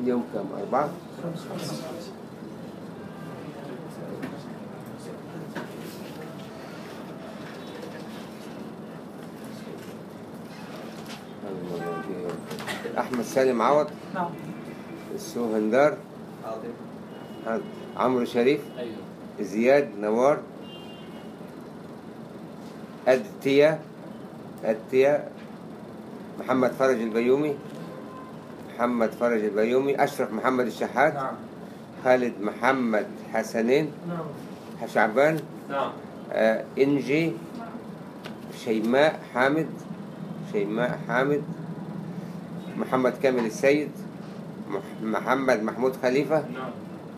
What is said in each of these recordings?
يوم كم أربعة أحمد سالم عوض نعم السوهندار هذا. عمرو شريف ايوه زياد نوار أدتيا أدتيا محمد فرج البيومي محمد فرج البيومي أشرف محمد الشحات نعم خالد محمد حسنين نعم شعبان نعم آه إنجي شيماء حامد شيماء حامد محمد كامل السيد مح- محمد محمود خليفة نعم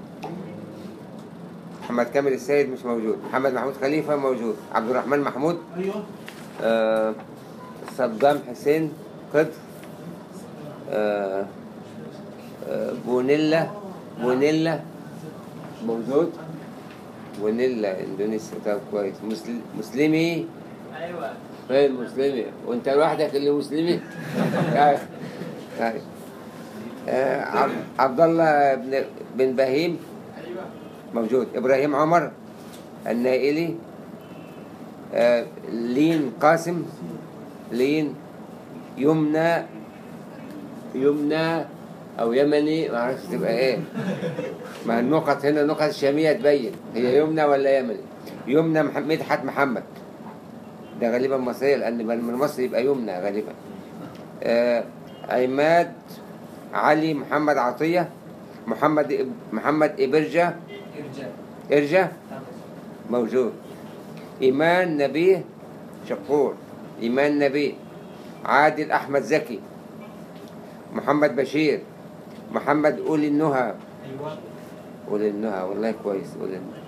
محمد كامل السيد مش موجود محمد محمود خليفة موجود عبد الرحمن محمود ايوه آه صدام حسين قدر آه آه بونيلا بونيلا موجود بونيلا اندونيسيا طب كويس مسل- مسلمي ايوه فين مسلمي وانت لوحدك اللي مسلمي طيب. طيب. آه عبد- عبد الله بن بن بهيم ايوه موجود ابراهيم عمر النائلي آه لين قاسم لين يمنى يمنى او يمني ما اعرفش تبقى ايه ما النقط هنا نقط شاميه تبين هي يمنى ولا يمني يمنى مح- مدحت محمد ده غالبا مصريه لان من مصر يبقى يمنى غالبا آه عماد علي محمد عطيه محمد إب- محمد ابرجه ارجع ارجع موجود إيمان نبيه شقور إيمان نبيه عادل أحمد زكي محمد بشير محمد أولي النهى ايوه أولي النهى والله كويس أولي النهى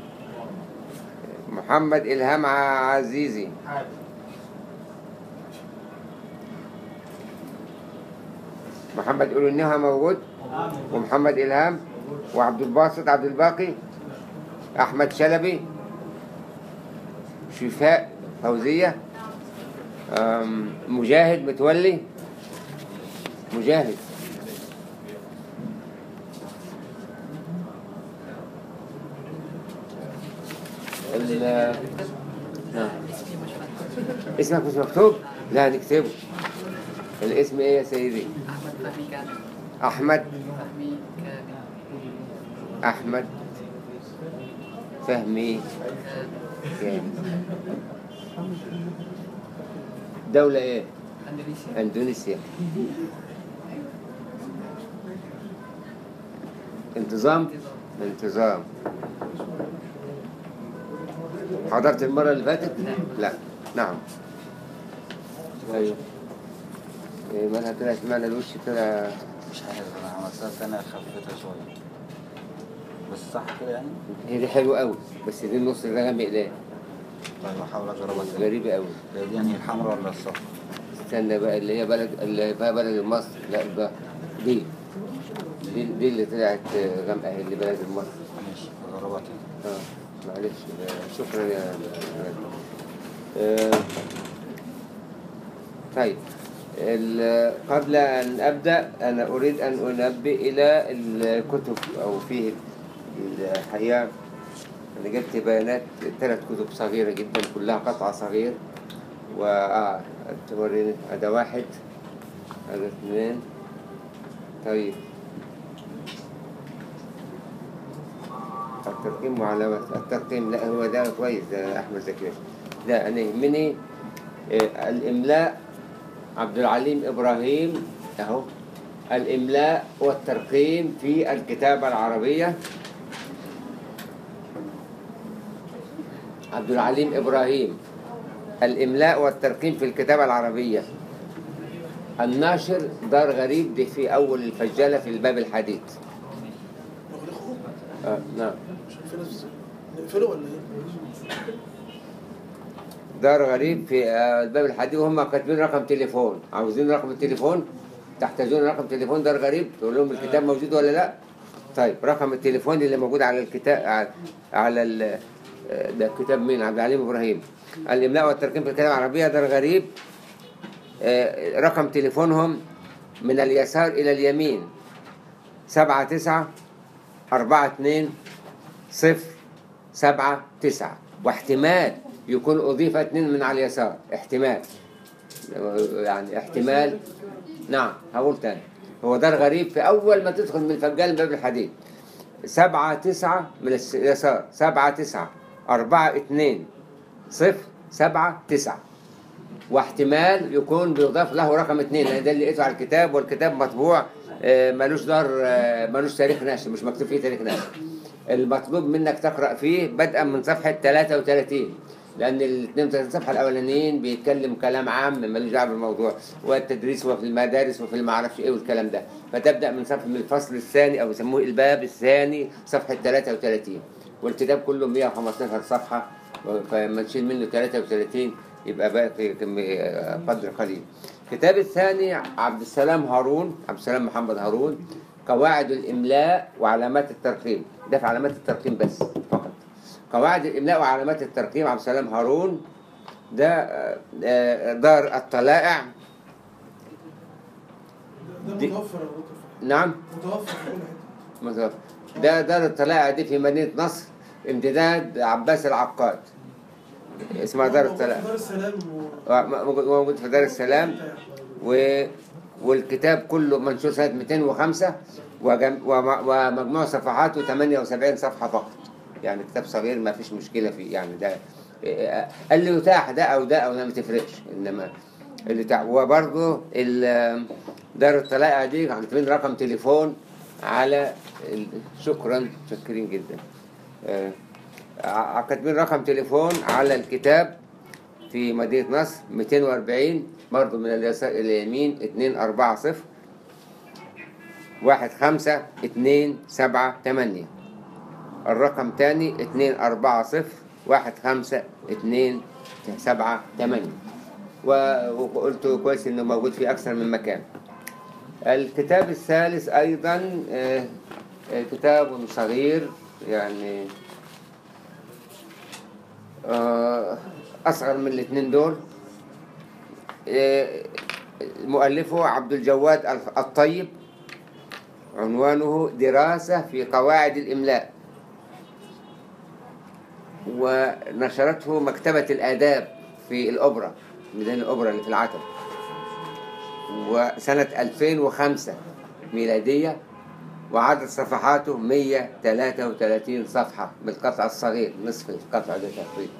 محمد إلهام ع- عزيزي عادي محمد أولي النهى موجود ومحمد إلهام وعبد الباسط عبد الباقي أحمد شلبي شفاء فوزية أم، مجاهد متولي مجاهد ال- نعم. اسمك مش مكتوب؟ لا نكتبه الاسم ايه يا سيدي؟ أحمد فهمي كامل أحمد فهمي كامل أحمد فهمي كامل كامل دولة إيه؟ أندونيسيا أندونيسيا انتظام انتظام حضرت المرة اللي فاتت؟ لا نعم أيوه إيه مالها طلعت معنى الوش طلع مش عارف انا عملتها انا خفيتها شويه بس صح كده يعني هي دي حلوة قوي بس دي النص اللي غامق ليه طيب احاول اجربها تاني غريبة قوي هي دي يعني الحمراء ولا الصفراء استنى بقى اللي هي بلد اللي فيها بلد مصر لا ده دي دي, دي اللي طلعت غامقة هي اللي بلد مصر ماشي اجربها تاني اه معلش شكرا يا آه، طيب ال- قبل أن أبدأ أنا أريد أن أنبه إلى الكتب أو فيه الحقيقة أنا جبت بيانات ثلاث كتب صغيرة جدا كلها قطعة صغير و آه توريني هذا واحد هذا اثنين طيب الترقيم وعلامات الترقيم لا هو ده كويس ده أحمد زكي ده أنا يهمني آه، الإملاء عبد العليم إبراهيم أهو الإملاء والترقيم في الكتابة العربية عبد العليم إبراهيم الإملاء والترقيم في الكتابة العربية الناشر دار غريب دي في أول الفجالة في الباب الحديد نغلقه آه نعم مش عارفين ازاي نقفله ولا ايه؟ دار غريب في آه، الباب الحديد وهم كاتبين رقم تليفون عاوزين رقم التليفون تحتاجون رقم تليفون دار غريب تقول لهم الكتاب موجود ولا لا طيب رقم التليفون اللي موجود على الكتاب على- على ال- آه، ده كتاب مين عبد العليم ابراهيم الاملاء والترقيم في الكتابه العربيه دار غريب آه، رقم تليفونهم من اليسار الى اليمين سبعة تسعة أربعة اتنين صفر سبعة تسعة واحتمال يكون أضيف اتنين من على اليسار احتمال يعني احتمال نعم هقول تاني هو ده الغريب في أول ما تدخل من فجال باب الحديد سبعة تسعة من الس- اليسار سبعة تسعة أربعة اتنين صفر سبعة تسعة واحتمال يكون بيضاف له رقم اثنين لان ده اللي لقيته على الكتاب والكتاب مطبوع آه، ملوش دار آه، ملوش تاريخ نشر مش مكتوب فيه تاريخ نشر المطلوب منك تقرا فيه بدءا من صفحه 33 لان ال 32 صفحه الاولانيين بيتكلم كلام عام ملوش دعوه بالموضوع والتدريس وفي المدارس وفي المعرفش ايه والكلام ده فتبدا من صفحه من الفصل الثاني او يسموه الباب الثاني صفحه 33 والكتاب كله 115 صفحه فلما نشيل منه 33 يبقى بقى في كم- آه، قدر قليل الكتاب الثاني عبد السلام هارون عبد السلام محمد هارون قواعد الإملاء وعلامات الترقيم ده في علامات الترقيم بس فقط قواعد الإملاء وعلامات الترقيم عبد السلام هارون ده آه، آه، دار الطلائع ده دي- متوفر يا دكتور نعم متوفر في كل حته مظبوط. ده دار الطلائع دي في مدينة نصر امتداد عباس العقاد اسمها دار موجود في الطلائع دار السلام و... موجود موجود في دار السلام و... والكتاب كله منشور سنة 205 وجم... وم... ومجموع صفحاته 78 صفحة فقط يعني كتاب صغير ما فيش مشكلة فيه يعني ده اللي يتاح ده أو ده أو ده ما تفرقش إنما اللي يتاح وبرضه ال- دار الطلائع دي كاتبين رقم تليفون على ال... شكرا متشكرين جدا آه، ع- كاتبين رقم تليفون على الكتاب في مدينة نصر 240 برضه من اليسار إلى اليمين 240 واحد خمسة اتنين سبعة تمانية الرقم تاني اتنين أربعة صفر واحد خمسة اتنين سبعة تمانية و- وقلت كويس إنه موجود في أكثر من مكان الكتاب الثالث أيضا آه، آه، كتاب صغير يعني آه، أصغر من الاثنين دول آه، مؤلفه عبد الجواد الف- الطيب عنوانه دراسة في قواعد الإملاء ونشرته مكتبة الآداب في الأوبرا ميدان الأوبرا اللي في العتبة وسنة 2005 ميلادية وعدد صفحاته 133 صفحة بالقطع الصغير نصف القطع ده تقريبا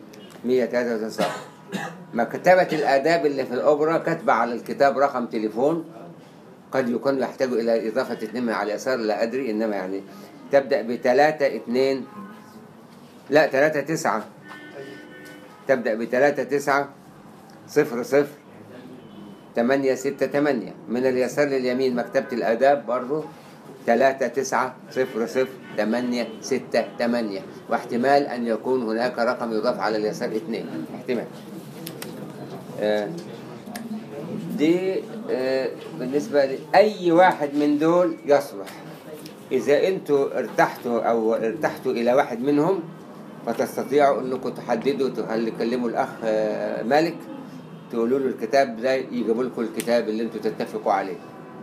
133 صفحة مكتبة الآداب اللي في الأوبرا كاتبة على الكتاب رقم تليفون قد يكون يحتاج إلى إضافة اثنين من على اليسار لا أدري إنما يعني تبدأ بثلاثة اثنين لا ثلاثة تسعة تبدأ بثلاثة تسعة صفر صفر تمانية ستة تمانية من اليسار لليمين مكتبة الآداب برضو ثلاثة تسعة صفر صفر تمانية ستة تمانية واحتمال أن يكون هناك رقم يضاف على اليسار اثنين احتمال آه، دي آه، بالنسبة لأي واحد من دول يصلح إذا أنتوا ارتحتوا أو ارتحتوا إلى واحد منهم فتستطيعوا أنكم تحددوا تكلموا الأخ آه، مالك تقولوا له الكتاب ده يجيبوا لكم الكتاب اللي أنتوا تتفقوا عليه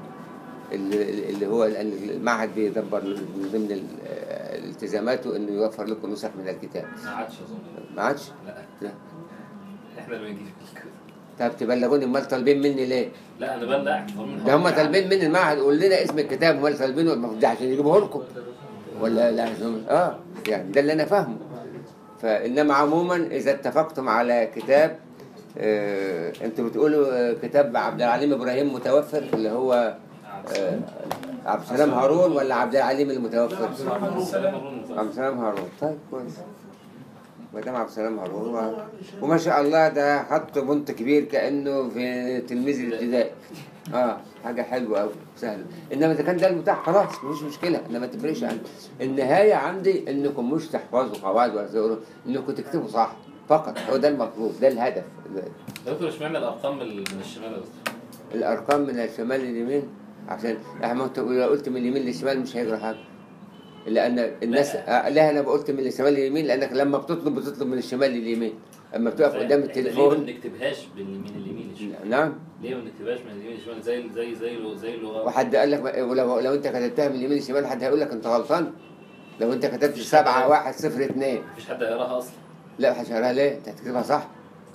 اللي اللي هو المعهد بيدبر من ضمن ال- آه، التزاماته انه يوفر لكم نسخ من الكتاب ما عادش اظن ما عادش لا لا احنا اللي بنجيب الكتاب. طب تبلغوني امال طالبين مني ليه لا انا بلغ ده هم طالبين مني المعهد قول لنا اسم الكتاب امال طالبينه ما هو ده عشان يجيبوه لكم ولا لا عشان اه يعني ده اللي انا فاهمه فانما عموما اذا اتفقتم على كتاب آه انتوا بتقولوا آه كتاب عبد العليم ابراهيم متوفر اللي هو آه عبد السلام هارون ولا عبد العليم المتوفر؟ عبد السلام هارون طيب كويس ما دام عبد السلام هارون و... وما شاء الله ده حط بنت كبير كانه في تلميذ الابتدائي اه حاجه حلوه قوي سهله انما اذا كان ده المتاح خلاص مفيش مشكله انما ما تفرقش عندي النهايه عندي انكم مش تحفظوا قواعد ولا تقولوا انكم تكتبوا صح فقط هو ده المطلوب ده الهدف دكتور اشمعنى الارقام من من الشمال يا دكتور؟ الارقام من الشمال لليمين عشان احنا لو قلت من اليمين للشمال مش هيجرى حاجه لان الناس آه، لا انا قلت من الشمال لليمين لانك لما بتطلب بتطلب من الشمال لليمين اما بتقف قدام ليه ما التليفون بنكتبهاش باليمين اليمين للشمال؟ نعم ليه ما بنكتبهاش من اليمين للشمال زي زي زي لو- زي اللغه وحد قال لك ولو لو انت كتبتها من اليمين للشمال حد هيقول لك انت غلطان لو انت كتبت مفيش سبعة حد- واحد صفر اتنين مفيش حد هيقراها اصلا لا مش هقراها ليه؟ انت هتكتبها صح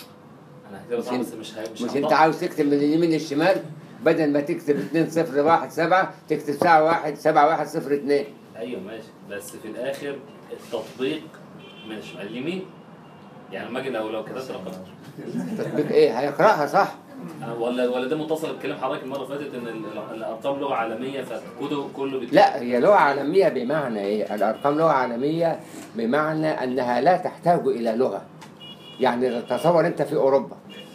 انا هكتبها صح مش بس مش هي- مش مش انت هنطق. عاوز تكتب من اليمين للشمال بدل ما تكتب 2 0 1 7 تكتب ساعة 1 7 1 0 2 ايوه ماشي بس في الاخر التطبيق من الشمال اليمين يعني لما اجي لو لو كتبت رقم تطبيق ايه؟ هيقراها صح ولا ولا ده متصل بكلام حضرتك المره اللي فاتت ان ال- الارقام لغه عالميه فكله كله بيت- لا هي لغة عالمية بمعنى ايه؟ الارقام لغة عالمية بمعنى انها لا تحتاج الى لغة يعني تصور انت في اوروبا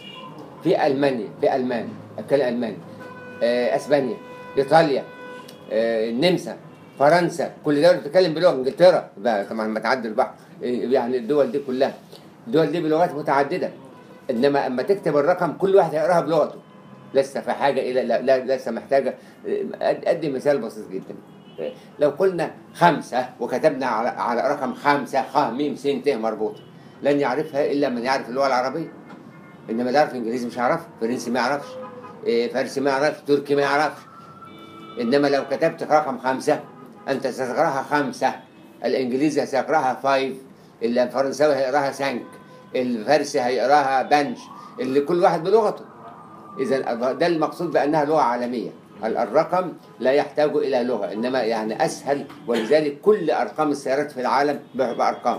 في المانيا في المانيا اتكلم الماني آه، اسبانيا ايطاليا آه، النمسا فرنسا كل دول بتتكلم بلغه انجلترا بقى طبعا ما تعدي البحر آه، يعني الدول دي كلها الدول دي بلغات متعدده انما اما تكتب الرقم كل واحد هيقراها بلغته لسه في حاجه الى لا, لا لسه محتاجه آه، أد- ادي مثال بسيط جدا آه، لو قلنا خمسه وكتبنا على على رقم خمسه خ م س ت مربوطه لن يعرفها الا من يعرف اللغه العربيه انما اللي يعرف انجليزي مش هيعرفها فرنسي ما يعرفش إيه، فارسي ما يعرفش تركي ما يعرفش انما لو كتبت رقم خمسة انت ستقراها خمسة الانجليزي سيقراها فايف الفرنساوي هيقراها سانك الفارسي هيقراها بنش اللي كل واحد بلغته اذا ده المقصود بانها لغه عالميه ال- الرقم لا يحتاج الى لغه انما يعني اسهل ولذلك كل ارقام السيارات في العالم ب- بارقام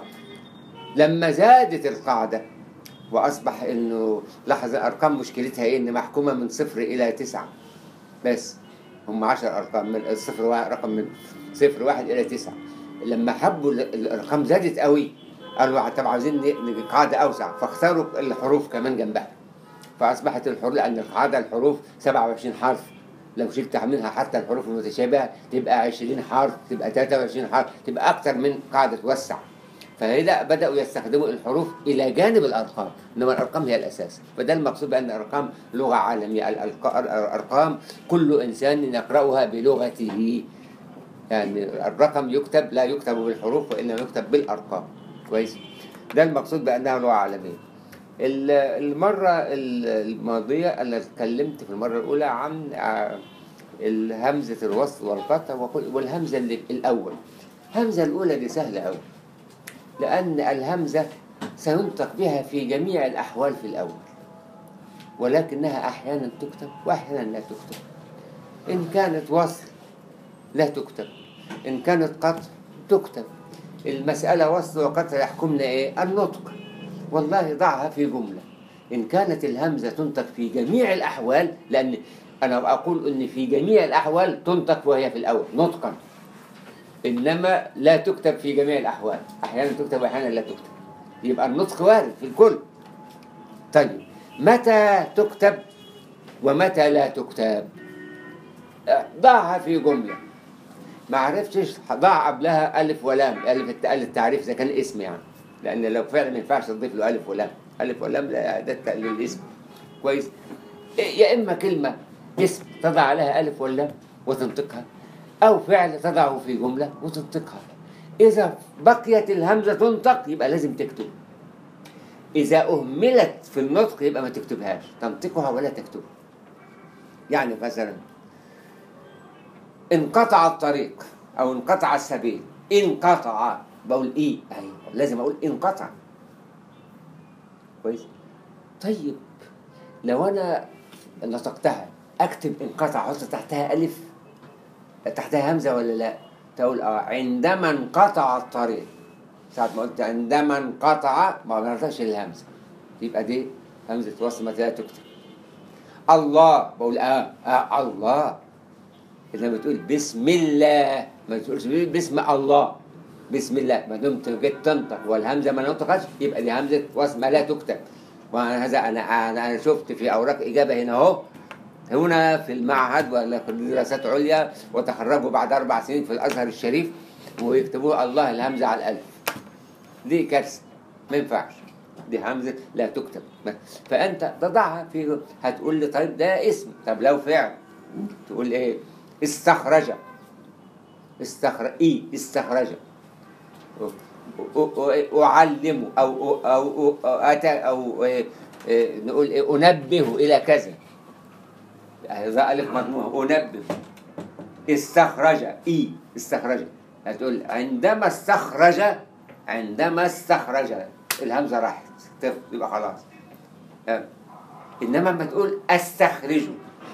لما زادت القاعده واصبح انه لاحظ الارقام مشكلتها ايه ان محكومه من صفر الى تسعه بس هم 10 ارقام من الصفر واحد رقم من صفر واحد الى تسعه لما حبوا ال- الارقام زادت قوي قالوا طب عاوزين ن- ن- قاعده اوسع فاختاروا الحروف كمان جنبها فاصبحت الحروف لان القاعده الحروف 27 حرف لو شلت منها حتى الحروف المتشابهه تبقى 20 حرف تبقى 23 حرف تبقى اكتر من قاعده توسع فهنا بدأوا يستخدموا الحروف إلى جانب الأرقام إنما الأرقام هي الأساس فده المقصود بأن الأرقام لغة عالمية الألق- الأرقام كل إنسان يقرأها بلغته يعني الرقم يكتب لا يكتب بالحروف وإنما يكتب بالأرقام كويس ده المقصود بأنها لغة عالمية ال- المرة ال- الماضية أنا اتكلمت في المرة الأولى عن ع- الهمزة الوصل والقطع وكل- والهمزة اللي الأول الهمزة الأولى دي سهلة أوي لأن الهمزة سينطق بها في جميع الأحوال في الأول ولكنها أحيانا تكتب وأحيانا لا تكتب إن كانت وصل لا تكتب إن كانت قطع تكتب المسألة وصل وقطع يحكمنا إيه؟ النطق والله ضعها في جملة إن كانت الهمزة تنطق في جميع الأحوال لأن أنا أقول إن في جميع الأحوال تنطق وهي في الأول نطقا إنما لا تكتب في جميع الأحوال أحيانا تكتب وأحيانا لا تكتب يبقى النطق وارد في الكل طيب متى تكتب ومتى لا تكتب ضعها في جملة ما عرفتش ضع قبلها ألف ولام ألف الت- ألف التعريف إذا كان اسم يعني لأن لو فعلا ما ينفعش تضيف له ألف ولام ألف ولام لا ده الت- للاسم كويس يا إما كلمة اسم تضع عليها ألف ولام وتنطقها أو فعل تضعه في جملة وتنطقها إذا بقيت الهمزة تنطق يبقى لازم تكتب إذا أهملت في النطق يبقى ما تكتبهاش تنطقها ولا تكتبها يعني مثلا انقطع الطريق أو انقطع السبيل انقطع بقول إيه أيوة لازم أقول انقطع كويس طيب لو أنا نطقتها أكتب انقطع أحط تحتها ألف تحتها همزة ولا لا تقول اه عندما انقطع الطريق ساعة ما قلت عندما انقطع ما بنرتش الهمزة يبقى دي همزة وصل ما لا تكتب الله بقول اه اه الله إذا بتقول بسم الله ما تقولش بسم الله بسم الله ما دمت جيت تنطق والهمزة ما نطقتش يبقى دي همزة وصل ما لا تكتب وهذا أنا أنا أنا شفت في أوراق إجابة هنا أهو هنا في المعهد ولا في دراسات عليا وتخرجوا بعد أربع سنين في الأزهر الشريف ويكتبوا الله الهمزة على الألف دي كارثة ما ينفعش دي همزة لا تكتب فأنت تضعها في هتقول لي طيب ده اسم طب لو فعل تقول إيه استخرج استخرج إيه استخرج أ- أ- أعلمه أو أو أو أتى أو آه، آه، نقول إيه، أنبه إلى كذا هذا ألف مضمومة أنبه استخرج إي استخرج هتقول عندما استخرج عندما استخرج الهمزة راحت يبقى خلاص آه. إنما لما تقول أستخرجه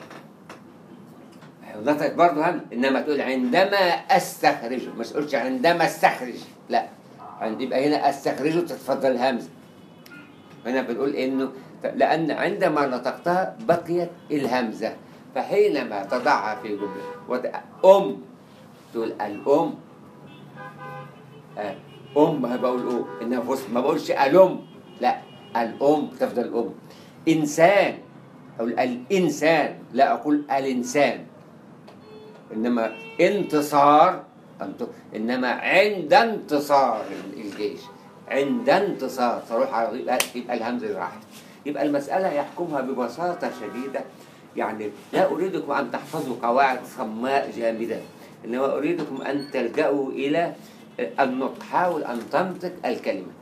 نطقت برضه هم انما تقول عندما استخرجه ما تقولش عندما استخرج لا عند يبقى هنا استخرجه تتفضل الهمزه هنا بنقول انه لان عندما نطقتها بقيت الهمزه فحينما تضعها في جمله وت... ام تقول الام آه، ام ما بقول ام انها في وسط ما بقولش الام لا الام تفضل الام انسان او الانسان لا اقول الانسان انما انتصار أنت انما عند انتصار الجيش عند انتصار تروح على يبقى, يبقى الهمزه راحت يبقى المساله يحكمها ببساطه شديده يعني لا اريدكم ان تحفظوا قواعد صماء جامده انما اريدكم ان تلجاوا الى النطق حاول ان تنطق الكلمه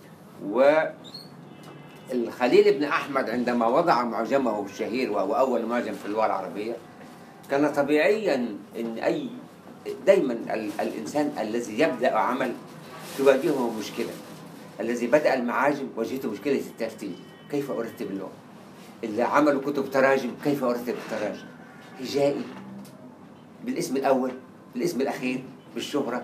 والخليل بن احمد عندما وضع معجمه الشهير وهو اول معجم في اللغه العربيه كان طبيعيا ان اي دايما ال- الانسان الذي يبدا عمل تواجهه مشكله الذي بدا المعاجم واجهته مشكله الترتيب كيف ارتب اللغه اللي عملوا كتب تراجم كيف ارتب التراجم هجائي بالاسم الاول بالاسم الاخير بالشهره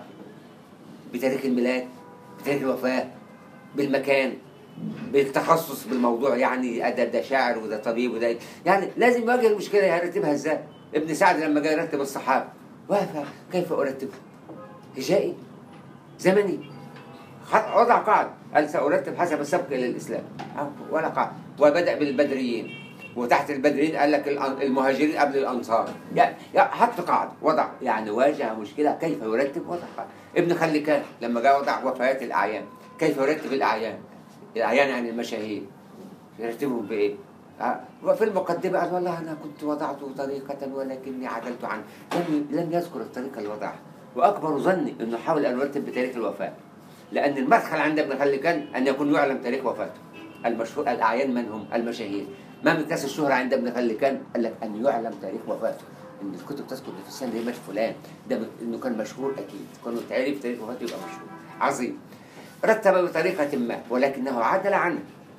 بتاريخ الميلاد بتاريخ الوفاه بالمكان بالتخصص بالموضوع يعني ده ده شاعر وده طبيب وده يعني لازم يواجه المشكله يرتبها ازاي ابن سعد لما جاء يرتب الصحابه وقف كيف ارتبها هجائي زمني خط- وضع قاعده قال سارتب حسب السبق الى الاسلام أو ولا قاعده وبدا بالبدريين وتحت البدريين قال لك الأن- المهاجرين قبل الانصار يعني يعني حط قاعده وضع يعني واجه مشكله كيف يرتب وضع قاعده ابن خلكان لما جاء وضع وفيات الاعيان كيف يرتب الاعيان الاعيان يعني المشاهير يرتبهم بايه؟ آه، وفي المقدمة قال والله أنا كنت وضعت طريقة ولكني عدلت عنه لم لم يذكر الطريقة اللي وضعها وأكبر ظني أنه حاول أن يرتب بتاريخ الوفاة لأن المدخل عند ابن خلكان أن يكون يعلم تاريخ وفاته المشهور الأعيان من هم المشاهير ما مقياس الشهرة عند ابن خلكان قال لك أن يعلم تاريخ وفاته إن الكتب تذكر في السنة دي مات فلان ده ب- إنه كان مشهور أكيد كانوا تعرف تاريخ وفاته يبقى مشهور عظيم رتب بطريقة ما ولكنه عدل عنه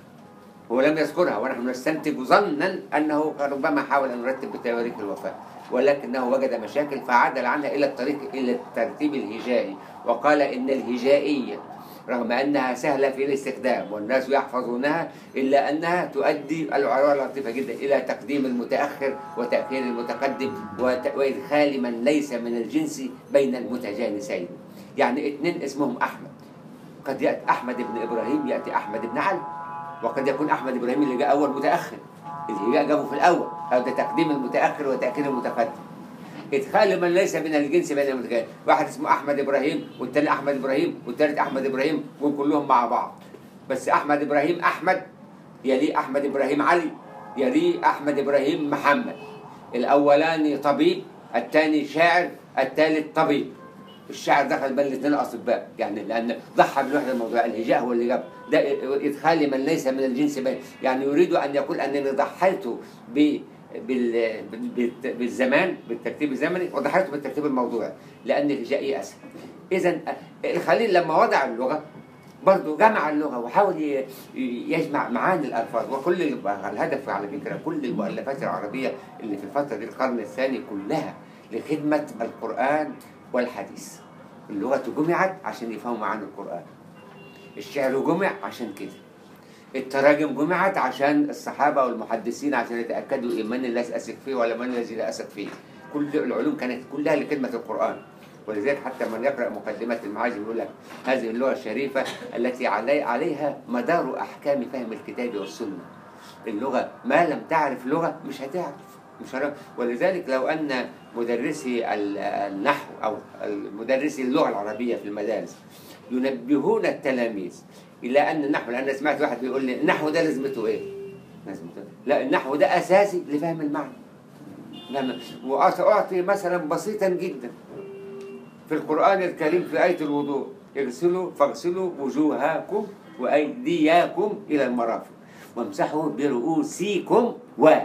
هو لم يذكرها ونحن نستنتج ظنا انه ربما حاول ان يرتب بتواريخ الوفاه ولكنه وجد مشاكل فعدل عنها الى الطريق الى الترتيب الهجائي وقال ان الهجائيه رغم انها سهله في الاستخدام والناس يحفظونها الا انها تؤدي العباره لطيفه جدا الى تقديم المتاخر وتاخير المتقدم وت- وادخال من ليس من الجنس بين المتجانسين يعني اثنين اسمهم احمد قد ياتي احمد بن ابراهيم ياتي احمد بن علي وقد يكون احمد ابراهيم اللي جاء اول متاخر اللي جاء جابه في الاول هذا تقديم المتاخر وتاخير المتقدم ادخال من ليس من الجنس بين المتجانس واحد اسمه احمد ابراهيم والتاني احمد ابراهيم والتالت احمد ابراهيم وكلهم مع بعض بس احمد ابراهيم احمد يليه احمد ابراهيم علي يليه احمد ابراهيم محمد الاولاني طبيب الثاني شاعر الثالث طبيب الشاعر دخل بين الاثنين اطباء يعني لان ضحى بالوحده الموضوع الهجاء هو اللي جاب ده ادخال من ليس من الجنس بين يعني يريد ان يقول انني ضحيت ب بال... بال... بالزمان بالترتيب الزمني وضحيت بالترتيب الموضوعي لان الهجائي اسهل اذا الخليل لما وضع اللغه برضه جمع اللغه وحاول ي- يجمع معاني الالفاظ وكل ال- الهدف على فكره كل المؤلفات العربيه اللي في الفتره دي القرن الثاني كلها لخدمه القران والحديث اللغه جمعت عشان يفهموا معاني القران الشعر جمع عشان كده التراجم جمعت عشان الصحابه والمحدثين عشان يتاكدوا ايمان الذي اثق فيه ولا من الذي لا اثق فيه كل العلوم كانت كلها لخدمه القران ولذلك حتى من يقرا مقدمه المعاجم يقول لك هذه اللغه الشريفه التي علي عليها مدار احكام فهم الكتاب والسنه اللغه ما لم تعرف لغه مش هتعرف مش هتعرف ولذلك لو ان مدرسي ال- النحو او مدرسي اللغه العربيه في المدارس ينبهون التلاميذ الى ان النحو لان أنا سمعت واحد بيقول لي النحو ده لازمته ايه؟ لازمته لا النحو ده اساسي لفهم المعنى لما واعطي مثلا بسيطا جدا في القران الكريم في ايه الوضوء اغسلوا فاغسلوا وجوهكم وأيديكم إلى المرافق وامسحوا برؤوسكم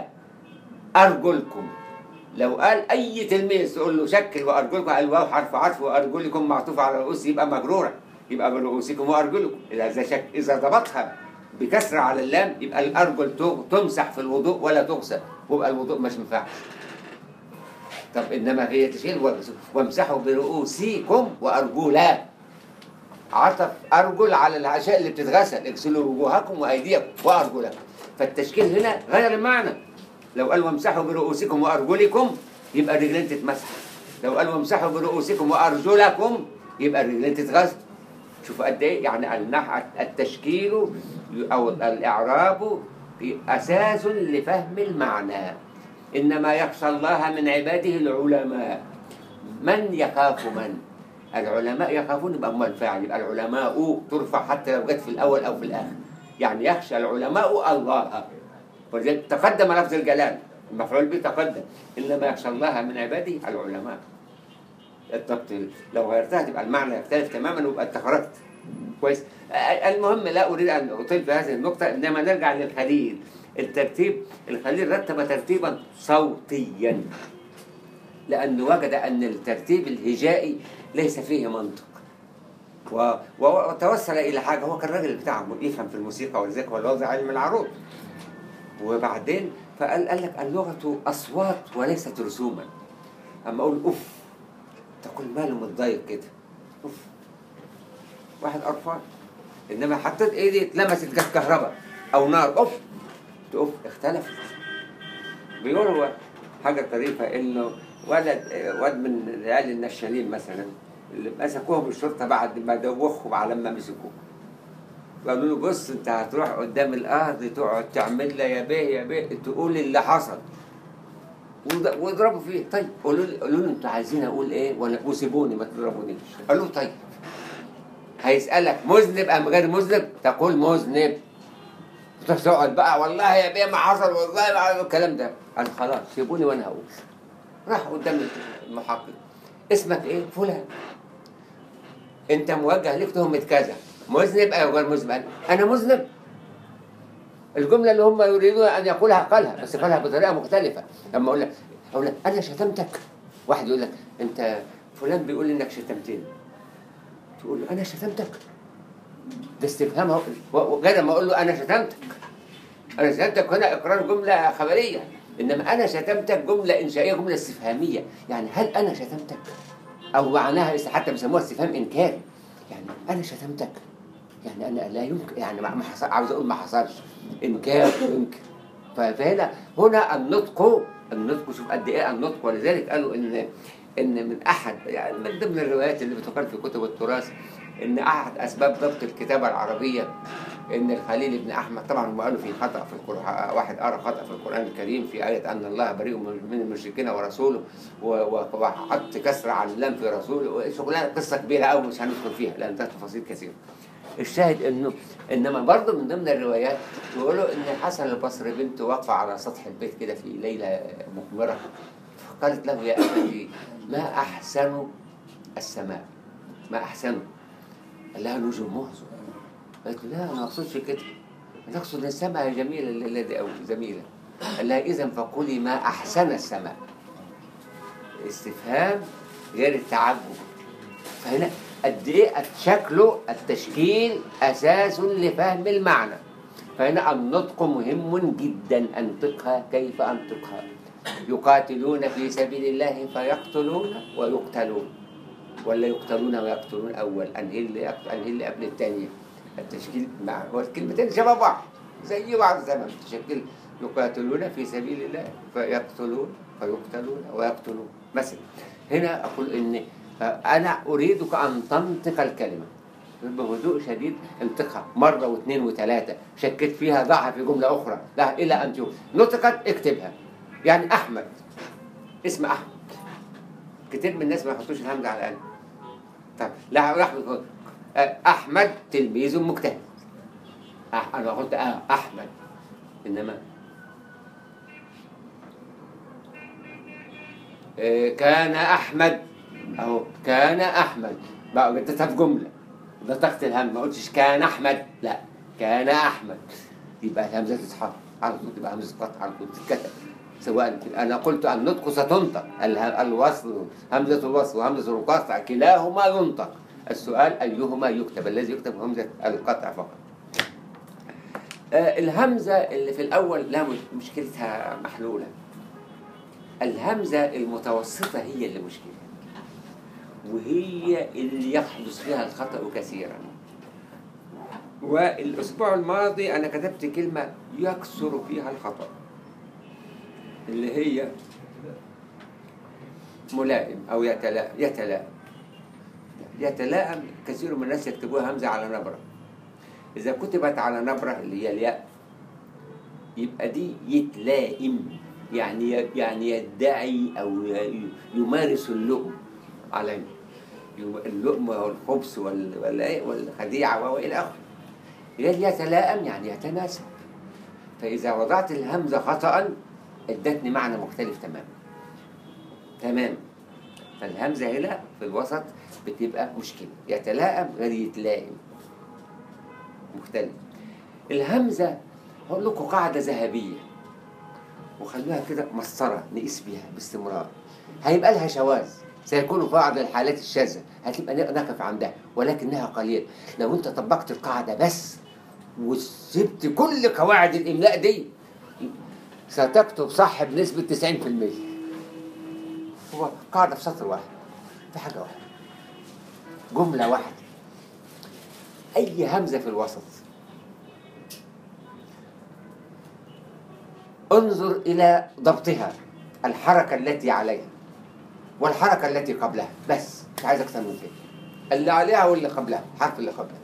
وأرجلكم لو قال أي تلميذ تقول له شكل وأرجلكم الواو حرف عطف وأرجلكم معطوف على الرؤوس يبقى مجرورة يبقى برؤوسكم وأرجلكم إذا شك إذا ضبطها بكسرة على اللام يبقى الأرجل ت- تمسح في الوضوء ولا تغسل ويبقى الوضوء مش ينفعش طب إنما هي تشيل واغسل- وامسحوا برؤوسكم وأرجلا عطف أرجل على الأشياء اللي بتتغسل اغسلوا وجوهكم وأيديكم وأرجلكم فالتشكيل هنا غير المعنى لو قال وامسحوا برؤوسكم وأرجلكم يبقى الرجلين تتمسح لو قال وامسحوا برؤوسكم وأرجلكم يبقى الرجلين تتغسل شوفوا قد ايه يعني النح التشكيل او الاعراب اساس لفهم المعنى انما يخشى الله من عباده العلماء من يخاف من العلماء يخافون يبقى هم الفاعل يبقى العلماء ترفع حتى لو جت في الاول او في الاخر يعني يخشى العلماء الله ولذلك تقدم لفظ الجلال المفعول به تقدم انما يخشى الله من عباده العلماء الضبط لو غيرتها تبقى المعنى يختلف تماما ويبقى انت خرجت كويس آه، المهم لا اريد ان اطيل في هذه النقطه انما نرجع للخليل الترتيب الخليل رتب ترتيبا صوتيا لانه وجد ان الترتيب الهجائي ليس فيه منطق و- و- وتوسل الى حاجه هو كان راجل بتاع يفهم في الموسيقى ولذلك هو الوضع علم العروض وبعدين فقال قال لك اللغه اصوات وليست رسوما اما اقول اوف تقول ماله متضايق كده اوف واحد قرفان انما حطيت ايدي اتلمست جت كهرباء او نار اوف اوف اختلف بيقولوا حاجه طريفه انه ولد ولد من العيال النشالين مثلا اللي مسكوهم الشرطه بعد ما دوخوا على ما مسكوه قالوا له بص انت هتروح قدام الارض تقعد تعمل لها يا بيه يا بيه تقول اللي حصل وض- واضربوا فيه طيب قولوا لي قولوا له انتوا عايزين اقول ايه ولا وسيبوني ما تضربونيش قالوا له طيب هيسالك مذنب ام غير مذنب تقول مذنب تروح تقعد بقى والله يا بيه ما حصل والله ما حصل الكلام ده قال خلاص سيبوني وانا هقول راح قدام المحقق اسمك ايه فلان انت موجه لك تهمه كذا مذنب او غير مذنب قال انا مذنب الجمله اللي هم يريدون ان يقولها قالها بس قالها بطريقه مختلفه لما اقول لك اقول لك انا شتمتك واحد يقول لك انت فلان بيقول لي انك شتمتني تقول له انا شتمتك ده استفهام اهو. و- وغير ما اقول له انا شتمتك انا شتمتك هنا اقرار جمله خبريه انما انا شتمتك جمله انشائيه جمله استفهاميه يعني هل انا شتمتك او معناها لسه حتى بيسموها استفهام انكاري يعني انا شتمتك يعني انا لا يمكن يعني ما ما حصل عاوز اقول ما حصلش انكار يمكن ف- فهنا هنا النطق النطق شوف قد ايه النطق ولذلك قالوا ان ان من احد يعني من ضمن الروايات اللي بتقال في كتب التراث ان احد اسباب ضبط الكتابه العربيه ان الخليل بن احمد طبعا هم قالوا في خطا في القران واحد قرا خطا في القران الكريم في ايه ان الله بريء من المشركين ورسوله و- و- وحط كسر على اللام في رسوله شغلانه قصه كبيره قوي مش هندخل فيها لان ده تفاصيل كثيره الشاهد انه انما برضه من ضمن الروايات يقولوا ان حسن البصري بنته واقفه على سطح البيت كده في ليله مقمره فقالت له يا ابتي ما احسن السماء ما احسنه قال لها نجومه قالت له لا انا ما اقصدش كده انا اقصد ان السماء جميله الليله دي او جميله قال لها اذا فقولي ما احسن السماء استفهام غير التعجب فهنا قد ايه شكله التشكيل اساس لفهم المعنى فهنا النطق مهم جدا انطقها كيف انطقها يقاتلون في سبيل الله فيقتلون ويقتلون ولا يقتلون ويقتلون اول انهي اللي يقتل انهي اللي قبل الثانيه التشكيل مع هو الكلمتين شبه بعض زي بعض تمام تشكيل يقاتلون في سبيل الله فيقتلون فيقتلون ويقتلون مثلا هنا اقول ان انا اريدك ان تنطق الكلمه بهدوء شديد انطقها مرة واثنين وثلاثة شكيت فيها ضعها في جملة أخرى لا إلى أن تشوف نطقت اكتبها يعني أحمد اسم أحمد كتير من الناس ما يحطوش الهمزة على الألف طب لا راح بيقول، آه، أحمد تلميذ مجتهد أح- أنا قلت آه أحمد إنما آه، كان أحمد أهو كان أحمد بقى جبتها في جملة نطقت الهم ما قلتش كان احمد لا كان احمد يبقى الهمزه تتحرك على طول تبقى همزه قطع على طول تتكتب سواء انا قلت النطق ستنطق اله- الوصل همزه الوصل وهمزه القطع كلاهما ينطق السؤال ايهما يكتب الذي يكتب همزه القطع فقط آه، الهمزه اللي في الاول لا مش- مشكلتها محلوله الهمزه المتوسطه هي اللي مشكله وهي اللي يحدث فيها الخطأ كثيرا والأسبوع الماضي أنا كتبت كلمة يكثر فيها الخطأ اللي هي ملائم أو يتلائم يتلائم يتلائم كثير من الناس يكتبوها همزة على نبرة إذا كتبت على نبرة اللي هي الياء يبقى دي يتلائم يعني يعني يدعي أو ي- يمارس اللؤم عليه اللؤم والخبث وال- وال- إيه؟ والخديعة وإلى آخره غير يتلائم يعني يتناسب فإذا وضعت الهمزة خطأ ادتني معنى مختلف تماما تمام فالهمزة هنا في الوسط بتبقى مشكلة يتلائم غير يتلائم مختلف الهمزة هقول لكم قاعدة ذهبية وخلوها كده مسطرة نقيس بيها باستمرار هيبقى لها شواذ سيكون في بعض الحالات الشاذة هتبقى نقف عندها ولكنها قليلة لو انت طبقت القاعدة بس وسبت كل قواعد الإملاء دي ستكتب صح بنسبة 90% هو قاعدة في سطر واحد في حاجة واحدة جملة واحدة أي همزة في الوسط انظر إلى ضبطها الحركة التي عليها والحركة التي قبلها بس مش عايز أكثر من كده اللي عليها واللي قبلها الحرف اللي قبلها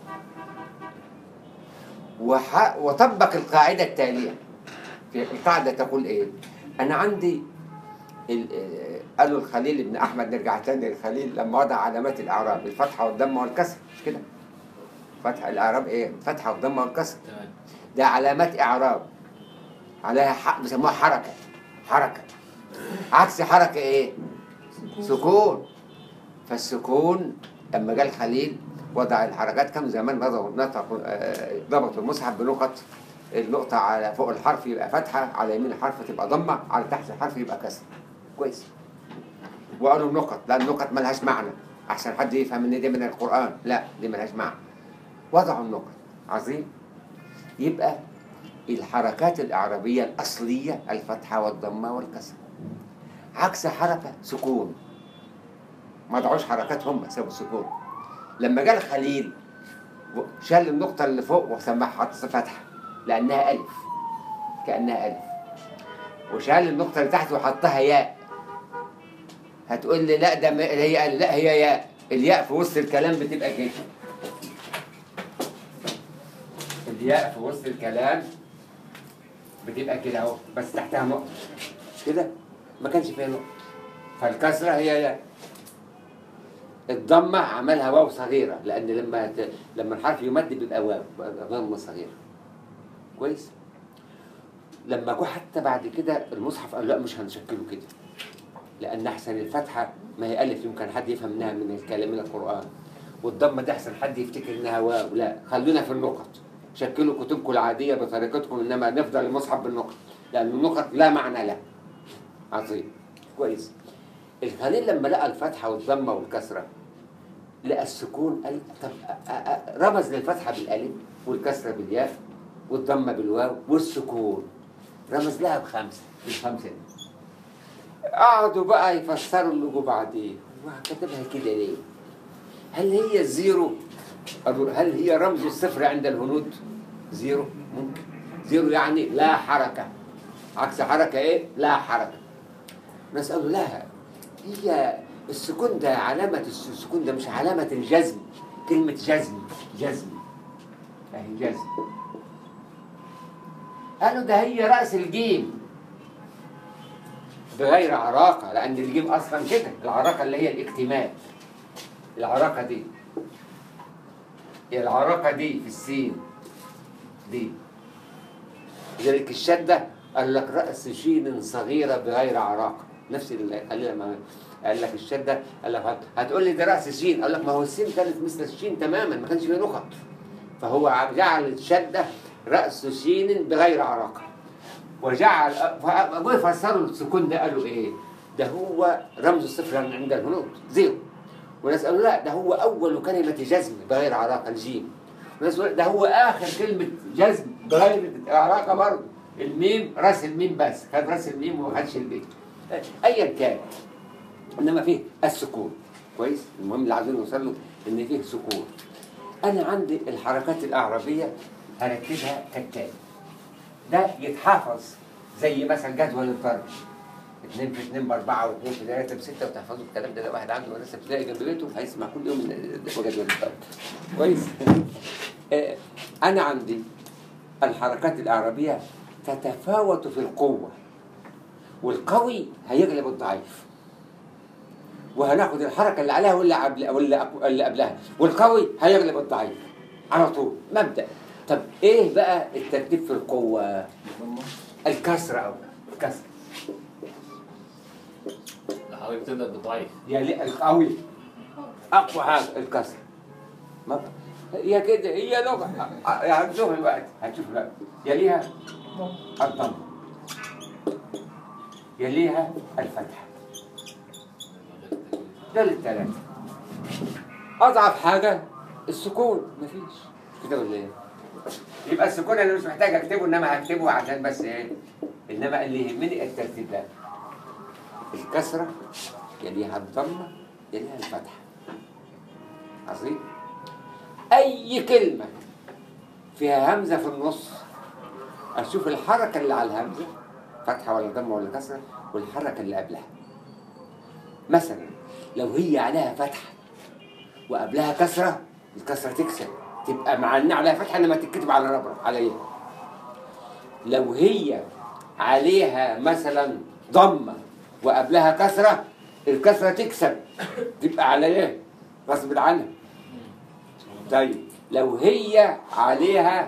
وح... وطبق القاعدة التالية في القاعدة تقول إيه أنا عندي ال... آه، قالوا الخليل بن أحمد نرجع تاني للخليل لما وضع علامات الإعراب الفتحة والضمة والكسر مش كده فتح الإعراب إيه الفتحة والضمة والكسر تمام ده علامات إعراب عليها حق بيسموها حركة حركة عكس حركة إيه؟ سكون فالسكون لما جاء الخليل وضع الحركات كم زمان وضعوا نطق آه، ضبطوا المصحف بنقط النقطة على فوق الحرف يبقى فتحة على يمين الحرف تبقى ضمة على تحت الحرف يبقى كسر كويس وقالوا النقط لا النقط ملهاش معنى أحسن حد يفهم إن دي من القرآن لا دي ملهاش معنى وضعوا النقط عظيم يبقى الحركات الإعرابية الأصلية الفتحة والضمة والكسر عكس حركة سكون ما ضعوش حركات هم سابوا السكون لما جاء الخليل و- شال النقطة اللي فوق وسماها حط فتحة لأنها ألف كأنها ألف وشال النقطة اللي تحت وحطها ياء هتقول لي لا ده م- هي لا هي ياء الياء في وسط الكلام بتبقى كده الياء في وسط الكلام بتبقى كده اهو بس تحتها نقطة مش كده؟ ما كانش فيها نقطة فالكسرة هي ياء الضمة عملها واو صغيرة لأن لما ت... لما الحرف يمد بيبقى واو بيبقى ضمة صغيرة كويس؟ لما جو حتى بعد كده المصحف قال لا مش هنشكله كده لأن أحسن الفتحة ما هي ألف يمكن حد يفهم إنها من الكلام من القرآن والضمة دي أحسن حد يفتكر إنها واو لا خلونا في النقط شكلوا كتبكم العادية بطريقتكم إنما نفضل المصحف بالنقط لأن النقط لا معنى لها عظيم كويس الخليل لما لقى الفتحة والضمة والكسرة لقى السكون قال طب أ- أ- أ- رمز للفتحة بالألف والكسرة بالياء والضمة بالواو والسكون رمز لها بخمسة بالخمسة دي قعدوا بقى يفسروا اللي جو بعدين كتبها كده ليه؟ هل هي الزيرو؟ قالوا هل هي رمز الصفر عند الهنود؟ زيرو ممكن زيرو يعني لا حركة عكس حركة ايه؟ لا حركة ناس قالوا لا هي السكون ده علامة الس- السكون ده مش علامة الجزم كلمة جزم جزم اهي جزم قالوا ده هي رأس الجيم بغير عراقة لأن الجيم أصلا كده العراقة اللي هي الاكتمال العراقة دي العراقة دي في السين دي لذلك الشدة قال لك رأس شين صغيرة بغير عراقة نفس اللي قال لما قال لك الشده قال لك هت- هتقول لي ده راس الشين اقول لك ما هو السين كانت مثل الشين تماما ما كانش فيه نقط فهو عم- جعل الشده راس شين بغير عراقه وجعل فأبوه يفسروا السكون ده قالوا ايه؟ ده هو رمز الصفر عند الهنود زيرو وناس قالوا لا ده هو اول كلمه جزم بغير عراقه الجيم وناس قالوا ده هو اخر كلمه جزم بغير عراقه برضه الميم راس الميم بس كان راس الميم وما خدش البيت ايا كان انما فيه السكون كويس المهم اللي عايزين نوصل له ان فيه سكون انا عندي الحركات الاعرابيه هركبها كالتالي ده يتحفظ زي مثلا جدول الضرب 2 في 2 باربعه و2 في 3 بسته وتحفظوا الكلام ده ده واحد عنده مدرسه ابتدائي جنب بيته هيسمع كل يوم من جدول الضرب كويس آه، انا عندي الحركات الاعرابيه تتفاوت في القوه والقوي هيغلب الضعيف وهناخد الحركه اللي عليها ولا قبل ولا أق- اللي قبلها والقوي هيغلب الضعيف على طول مبدا طب ايه بقى الترتيب في القوه الكسر او الكسر حضرتك بتبدا بالضعيف يعني القوي اقوى حاجه الكسر ما هي كده هي لغه يعني هنشوف الوقت هنشوف الوقت يليها الضم يليها الفتحه ده للثلاثه اضعف حاجه السكون مفيش كده ولا ايه يبقى السكون انا مش محتاج اكتبه انما هكتبه عشان بس ايه انما اللي يهمني الترتيب ده الكسره يليها الضمه يليها الفتحه عظيم اي كلمه فيها همزه في النص اشوف الحركه اللي على الهمزه فتحه ولا ضمه ولا كسره والحركه اللي قبلها مثلا لو هي عليها فتحه وقبلها كسره الكسره تكسر تبقى مع ان عليها فتحه انما تتكتب على نبره على ايه لو هي عليها مثلا ضمه وقبلها كسره الكسره تكسب تبقى على ايه غصب عنها طيب لو هي عليها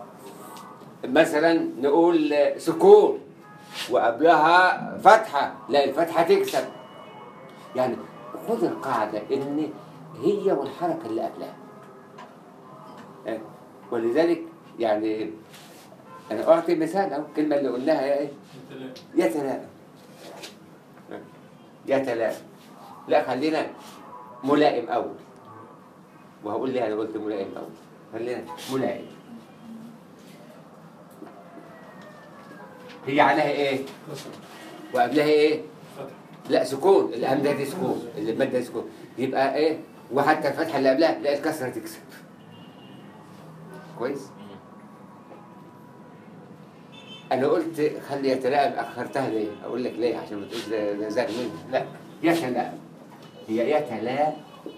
مثلا نقول سكون وقبلها فتحه لا الفتحه تكسب يعني خد القاعده ان هي والحركه اللي قبلها آه، ولذلك يعني انا اعطي مثال اهو الكلمه اللي قلناها هي ايه يتلائم آه، يتلائم لا خلينا ملائم اول وهقول ليه انا قلت ملائم اول خلينا ملائم هي عليها ايه وقبلها ايه لا سكون الهمزه دي سكون الماده دي سكون يبقى ايه وحتى الفتحه اللي قبلها لا الكسره تكسب كويس انا قلت خلي يتلائم اخرتها ليه اقول لك ليه عشان ما تقولش ده ده زاد مني لا يتلائم هي يتلائم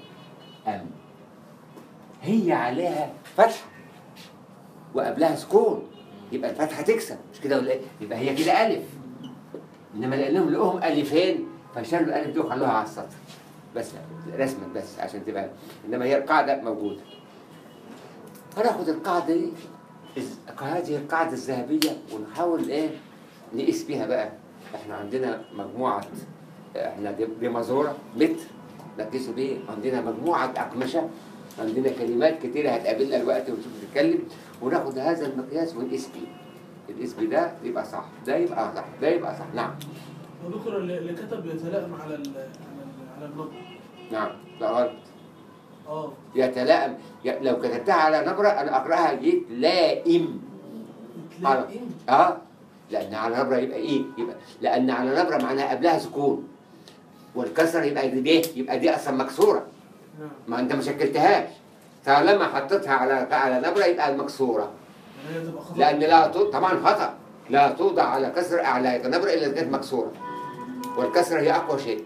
هي عليها فتحه وقبلها سكون يبقى الفتحه تكسب مش كده ولا ايه يبقى هي كده الف انما لانهم لقوهم الفين فشالوا الالف دي وخلوها على السطر بس رسما بس عشان تبقى انما هي القاعده موجوده هناخد القاعده دي الز- هذه القاعده الذهبيه ونحاول ايه نقيس بيها بقى احنا عندنا مجموعه احنا دي, دي مزوره متر نقيسوا بيه عندنا مجموعه اقمشه عندنا كلمات كتيره هتقابلنا الوقت ونشوف نتكلم وناخد هذا المقياس ونقيس بيه القيس بيه ده يبقى صح ده يبقى صح ده يبقى صح نعم ودكتور اللي اللي كتب يتلائم على ال على ال على النبض نعم لا غلط اه يتلائم ي- لو كتبتها على نبرة أنا أقرأها يتلائم يتلائم اه لأن على نبرة يبقى إيه؟ يبقى لأن على نبرة معناها قبلها سكون والكسر يبقى دي دي يبقى دي أصلا مكسورة نعم ما أنت ما شكلتهاش طالما حطيتها على على نبرة يبقى المكسورة يعني هي تبقى خطأ لأن لا تو- طبعا خطأ لا توضع على كسر على نبرة إلا إذا كانت مكسورة والكسرة هي أقوى شيء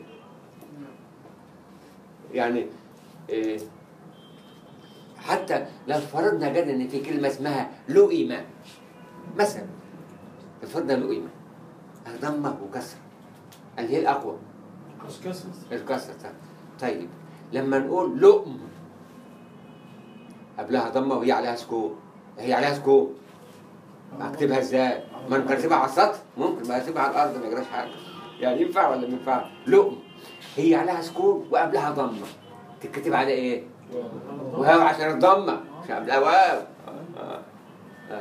يعني إيه حتى لو فرضنا جد ان في كلمه اسمها لؤيمه مثلا فرضنا لؤيمه ضمه وكسر اللي هي الاقوى كسكسة الكسر طيب لما نقول لؤم قبلها ضمه وهي عليها سكون هي عليها سكون اكتبها ازاي؟ ما انا كاتبها على السطر ممكن ما اسيبها على الارض ما يجراش حاجه يعني ينفع ولا ما ينفع؟ لؤم هي عليها سكون وقبلها ضمه تتكتب على ايه؟ واو عشان الضمه مش قبلها واو آه. آه.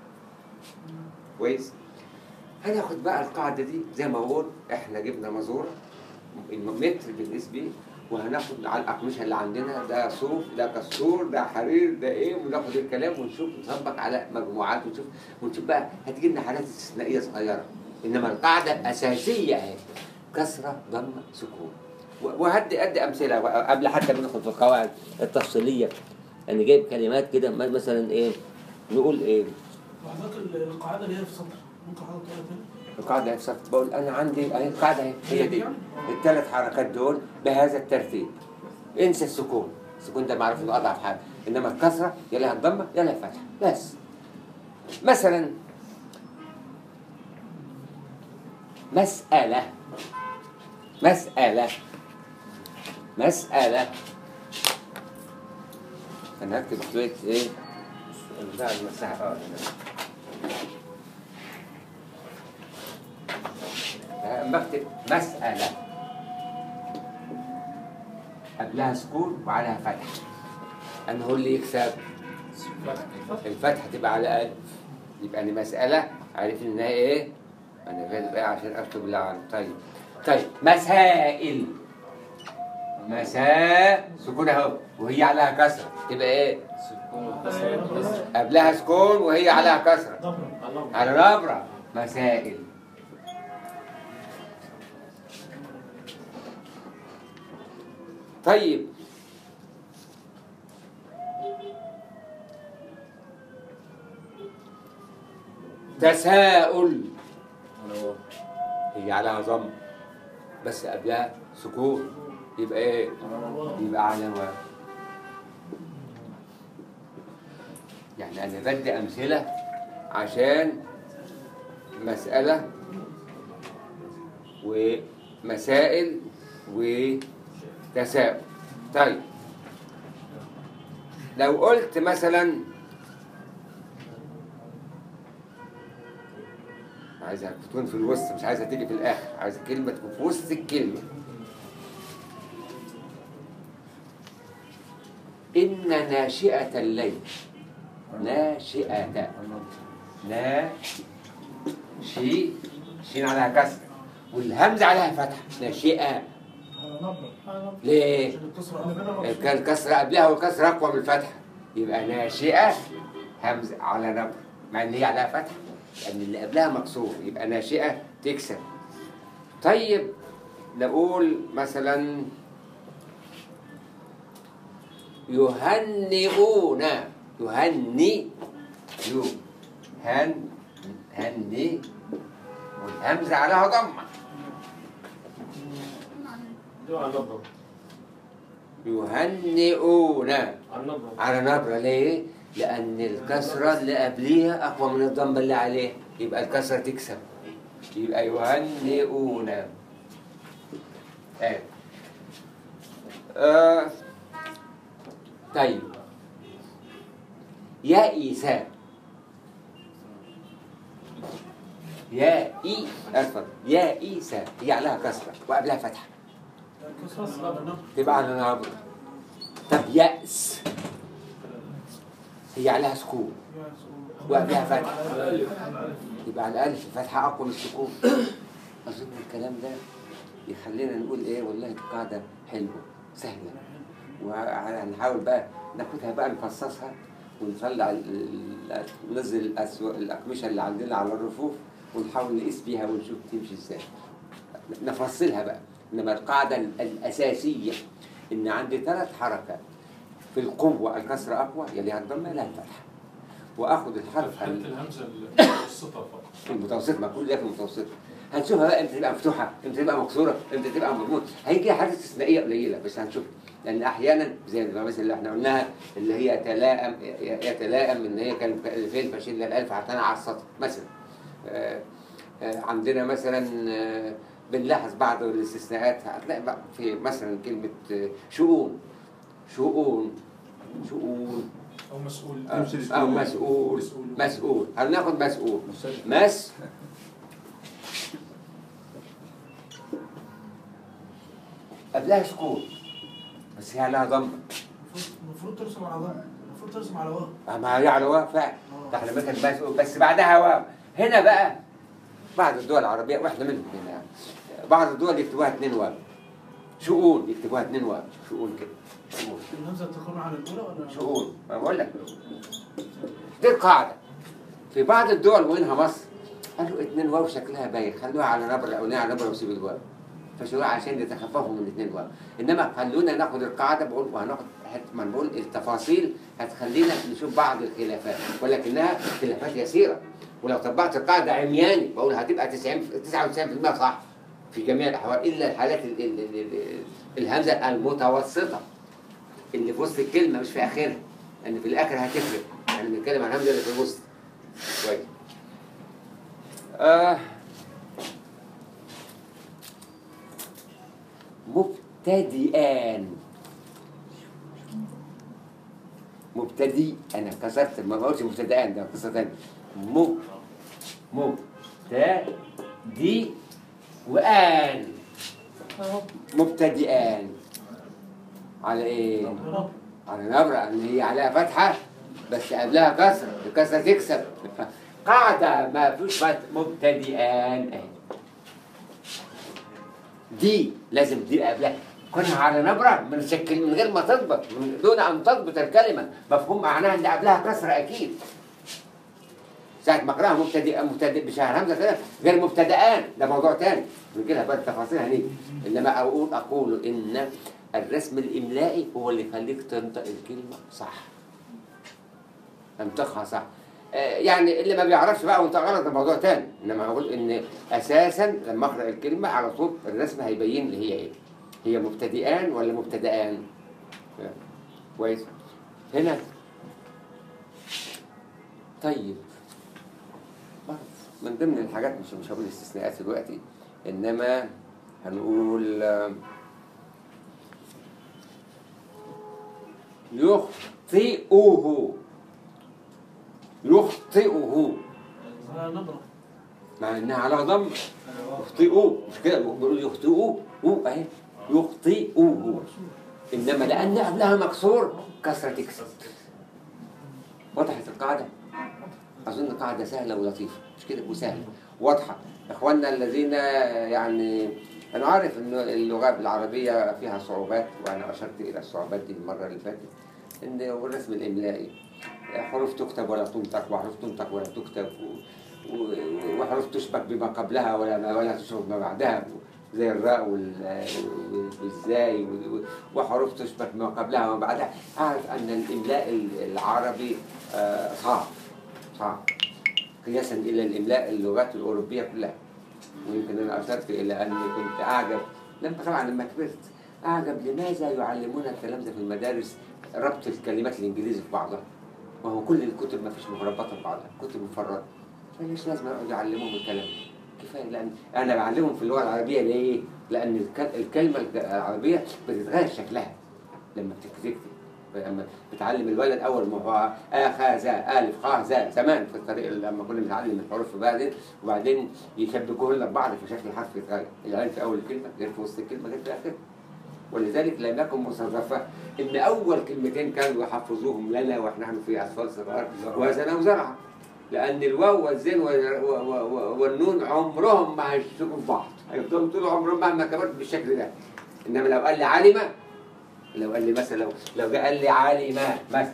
كويس هناخد بقى القاعده دي زي ما بقول احنا جبنا مزوره متر بالنسبه وهناخد على الاقمشه اللي عندنا ده صوف ده كسور ده حرير ده ايه وناخد الكلام ونشوف نطبق على مجموعات ونشوف ونشوف بقى هتجي لنا حالات استثنائيه صغيره انما القاعده الاساسيه اهي كسره ضمه سكون و- وهدي ادي امثله قبل حتى ما ندخل في القواعد التفصيليه انا جايب كلمات كده م- مثلا ايه نقول ايه وحضرتك ال- القاعده اللي هي في سطر ممكن حضرتك تقولها تاني القاعده نفسها بقول انا عندي اهي القاعده اهي هي دي الثلاث حركات دول بهذا الترتيب انسى السكون السكون ده معروف انه اضعف حاجه انما الكسره يا لها الضمه يا لها الفتحه بس مثلا مسألة مسألة مسألة أنا هكتب شوية إيه؟ بتاع المساحة آه هنا. بكتب مسألة قبلها سكون وعليها فتح أنا هو اللي يكسب الفتحة تبقى على ألف يبقى أنا مسألة عارف إنها إيه؟ أنا غالب بقى عشان أكتب اللي عنه طيب طيب مسائل مساء سكون أهو وهي عليها كسرة تبقى إيه؟ سكون كسر قبلها سكون وهي عليها كسرة ضبط على نبرة مسائل طيب تساؤل هي عليها ضم بس قبلها سكون يبقى ايه؟ يبقى على واو يعني انا بدي امثله عشان مساله ومسائل وتساؤل طيب لو قلت مثلا عايزها تكون في الوسط مش عايزها تيجي في الاخر عايز الكلمه تكون في وسط الكلمه ان ناشئه الليل ناشئه نا شي شين عليها كسر والهمزه عليها فتحه ناشئه على نبرة على نبرة ليه؟ عشان الكسرة قبل كان الكسر قبلها والكسر اقوى من الفتحه يبقى ناشئه همزه على نبر مع ان هي عليها فتحه لان اللي قبلها مكسور يبقى ناشئه تكسر طيب نقول مثلا يهنئون يهني يو هن هني والهمزه عليها ضمه على النبرة يهنئون على النبرة على نبرة ليه؟ لأن الكسرة اللي قبليها أقوى من الضمة اللي عليها يبقى الكسرة تكسب يبقى يهنئون آه. آه. طيب يائس يائي أسفل يائس هي عليها كسرة وقبلها فتحة الكسرة على نبرة تبقى على نبرة طب يأس هي عليها سكون وقبلها فتحة يبقى على الألف الفتحة أقوى من السكون أظن الكلام ده يخلينا نقول إيه والله القاعدة حلوة سهلة وهنحاول بقى ناخدها بقى نفصصها ونطلع ال- ال- ننزل الأسو- الأقمشة اللي عندنا على الرفوف ونحاول نقيس بيها ونشوف تمشي إزاي نفصلها بقى إنما القاعدة ال- الأساسية إن عندي ثلاث حركات في القوة الكسر أقوى يليها الضمة لا الفتحة وآخد الحرف حالة ال- الهمزة المتوسطة فقط المتوسط ما كل ده في المتوسط هنشوفها بقى امتى تبقى مفتوحه امتى تبقى مكسوره امتى تبقى مضمون هيجي حاجات استثنائيه قليله بس هنشوف لان احيانا زي المثل اللي احنا قلناها اللي هي يتلائم يتلائم ان هي كان فين فشل الالف عشان على السطر مثلا آه، آه، عندنا مثلا آه، بنلاحظ بعض الاستثناءات هتلاقي بقى في مثلا كلمه آه، شؤون شؤون شؤون أو مسؤول آه، او مسؤول مسؤول هناخد مسؤول مس قبلها سكون بس هي عليها ضمه المفروض- المفروض ترسم على ضم المفروض ترسم على واو ما هي على واو فعلا فاحنا مثلا بس, بس بعدها واو هنا بقى بعض الدول العربيه واحنا منهم هنا يعني. بعض الدول يكتبوها اتنين واو شؤون يكتبوها اتنين واو شؤون كده شؤون الهمزه تكون على الاولى ولا شؤون ما بقول لك دي القاعده في بعض الدول ومنها مصر قالوا اتنين واو شكلها باين خلوها على نبره الاولانيه على نبره وسيب الواو فشوها عشان يتخففوا من اتنين واو انما خلونا ناخد القاعده بقول وهناخد حته ما أنا بقول التفاصيل هتخلينا نشوف بعض الخلافات ولكنها خلافات يسيره ولو طبقت القاعده عمياني بقول هتبقى 90 99% صح في جميع الاحوال الا الحالات ال ال ال ال الهمزه المتوسطه اللي في وسط الكلمه مش في اخرها لان في الاخر هتفرق يعني بنتكلم عن الهمزه اللي في الوسط كويس آه مبتدئان مبتدي انا كسرت ما بقولش مبتدئان ده قصه ثانيه مب مبتدي وان مبتدئان على ايه؟ رب على نبرة ان هي عليها فتحة بس قبلها كسرة الكسرة تكسب قاعدة ما فيش فتح مبتدئان اهي دي لازم دي قبلها كونها على نبرة من شكل من غير ما تضبط من دون ان تضبط الكلمة مفهوم معناها ان قبلها كسرة اكيد ساعة ما اقراها مبتدئ مبتدئ بشهر همزة كده غير مبتدئان ده موضوع تاني نجي لها بقى التفاصيل هنيجي انما اقول اقول ان الرسم الاملائي هو اللي يخليك تنطق الكلمة صح تنطقها صح آه، يعني اللي ما بيعرفش بقى وانت غلط ده موضوع تاني انما اقول ان اساسا لما اقرا الكلمه على طول الرسم هيبين لي هي ايه هي مبتدئان ولا مبتدئان آه، كويس هنا طيب برضه من ضمن الحاجات مش مش هقول استثناءات دلوقتي انما هنقول آه، يخطئه يخطئه على نبره مع انها على ضم يخطئه مش كده بيقولوا يخطئه او اهي يخطئه انما لان قبلها مكسور كسره تكسر وضحت القاعده اظن قاعده سهله ولطيفه مش كده وسهله واضحه اخواننا الذين يعني انا عارف ان اللغه العربيه فيها صعوبات وانا اشرت الى الصعوبات دي المره اللي فاتت ان الرسم الاملائي حروف تكتب ولا تنطق وحروف تنطق ولا تكتب و- و- وحروف تشبك بما قبلها ولا ولا تشبك بما بعدها زي الراء وال- والزاي وال- وحروف تشبك بما قبلها وما بعدها اعرف ان الاملاء ال- العربي آه، صعب صعب قياسا الى الاملاء اللغات الاوروبيه كلها ويمكن انا اشرت الى اني كنت اعجب لما طبعا لما كبرت اعجب لماذا يعلمون الكلام ده في المدارس ربط الكلمات الانجليزي في بعضها وهو كل الكتب ما فيش مربطه في بعضها كتب مفرده فليش لازم يقعدوا يعلموهم الكلام كفايه لان انا بعلمهم في اللغه العربيه ليه؟ لان الك- الكلمه العربيه بتتغير شكلها لما بتكتب لما بتعلم الولد اول ما هو اخذ الف خ ز زمان في الطريق لما كنا بنتعلم الحروف في بعدين وبعدين يشبكوه لنا ببعض في شكل الحرف يتغير العين في اول الكلمه غير في وسط الكلمه غير في اخرها ولذلك لم يكن مصرفة ان اول كلمتين كانوا يحفظوهم لنا واحنا نحن في اطفال صغار وزنا وزرعا لان الواو والزين وال- و- و- و- والنون عمرهم ما هيشتكوا في بعض هيفضلوا طول عمرهم مهما كبرت بالشكل ده انما لو قال لي علم لو قال لي مثلا لو لو جه قال لي علم مثلا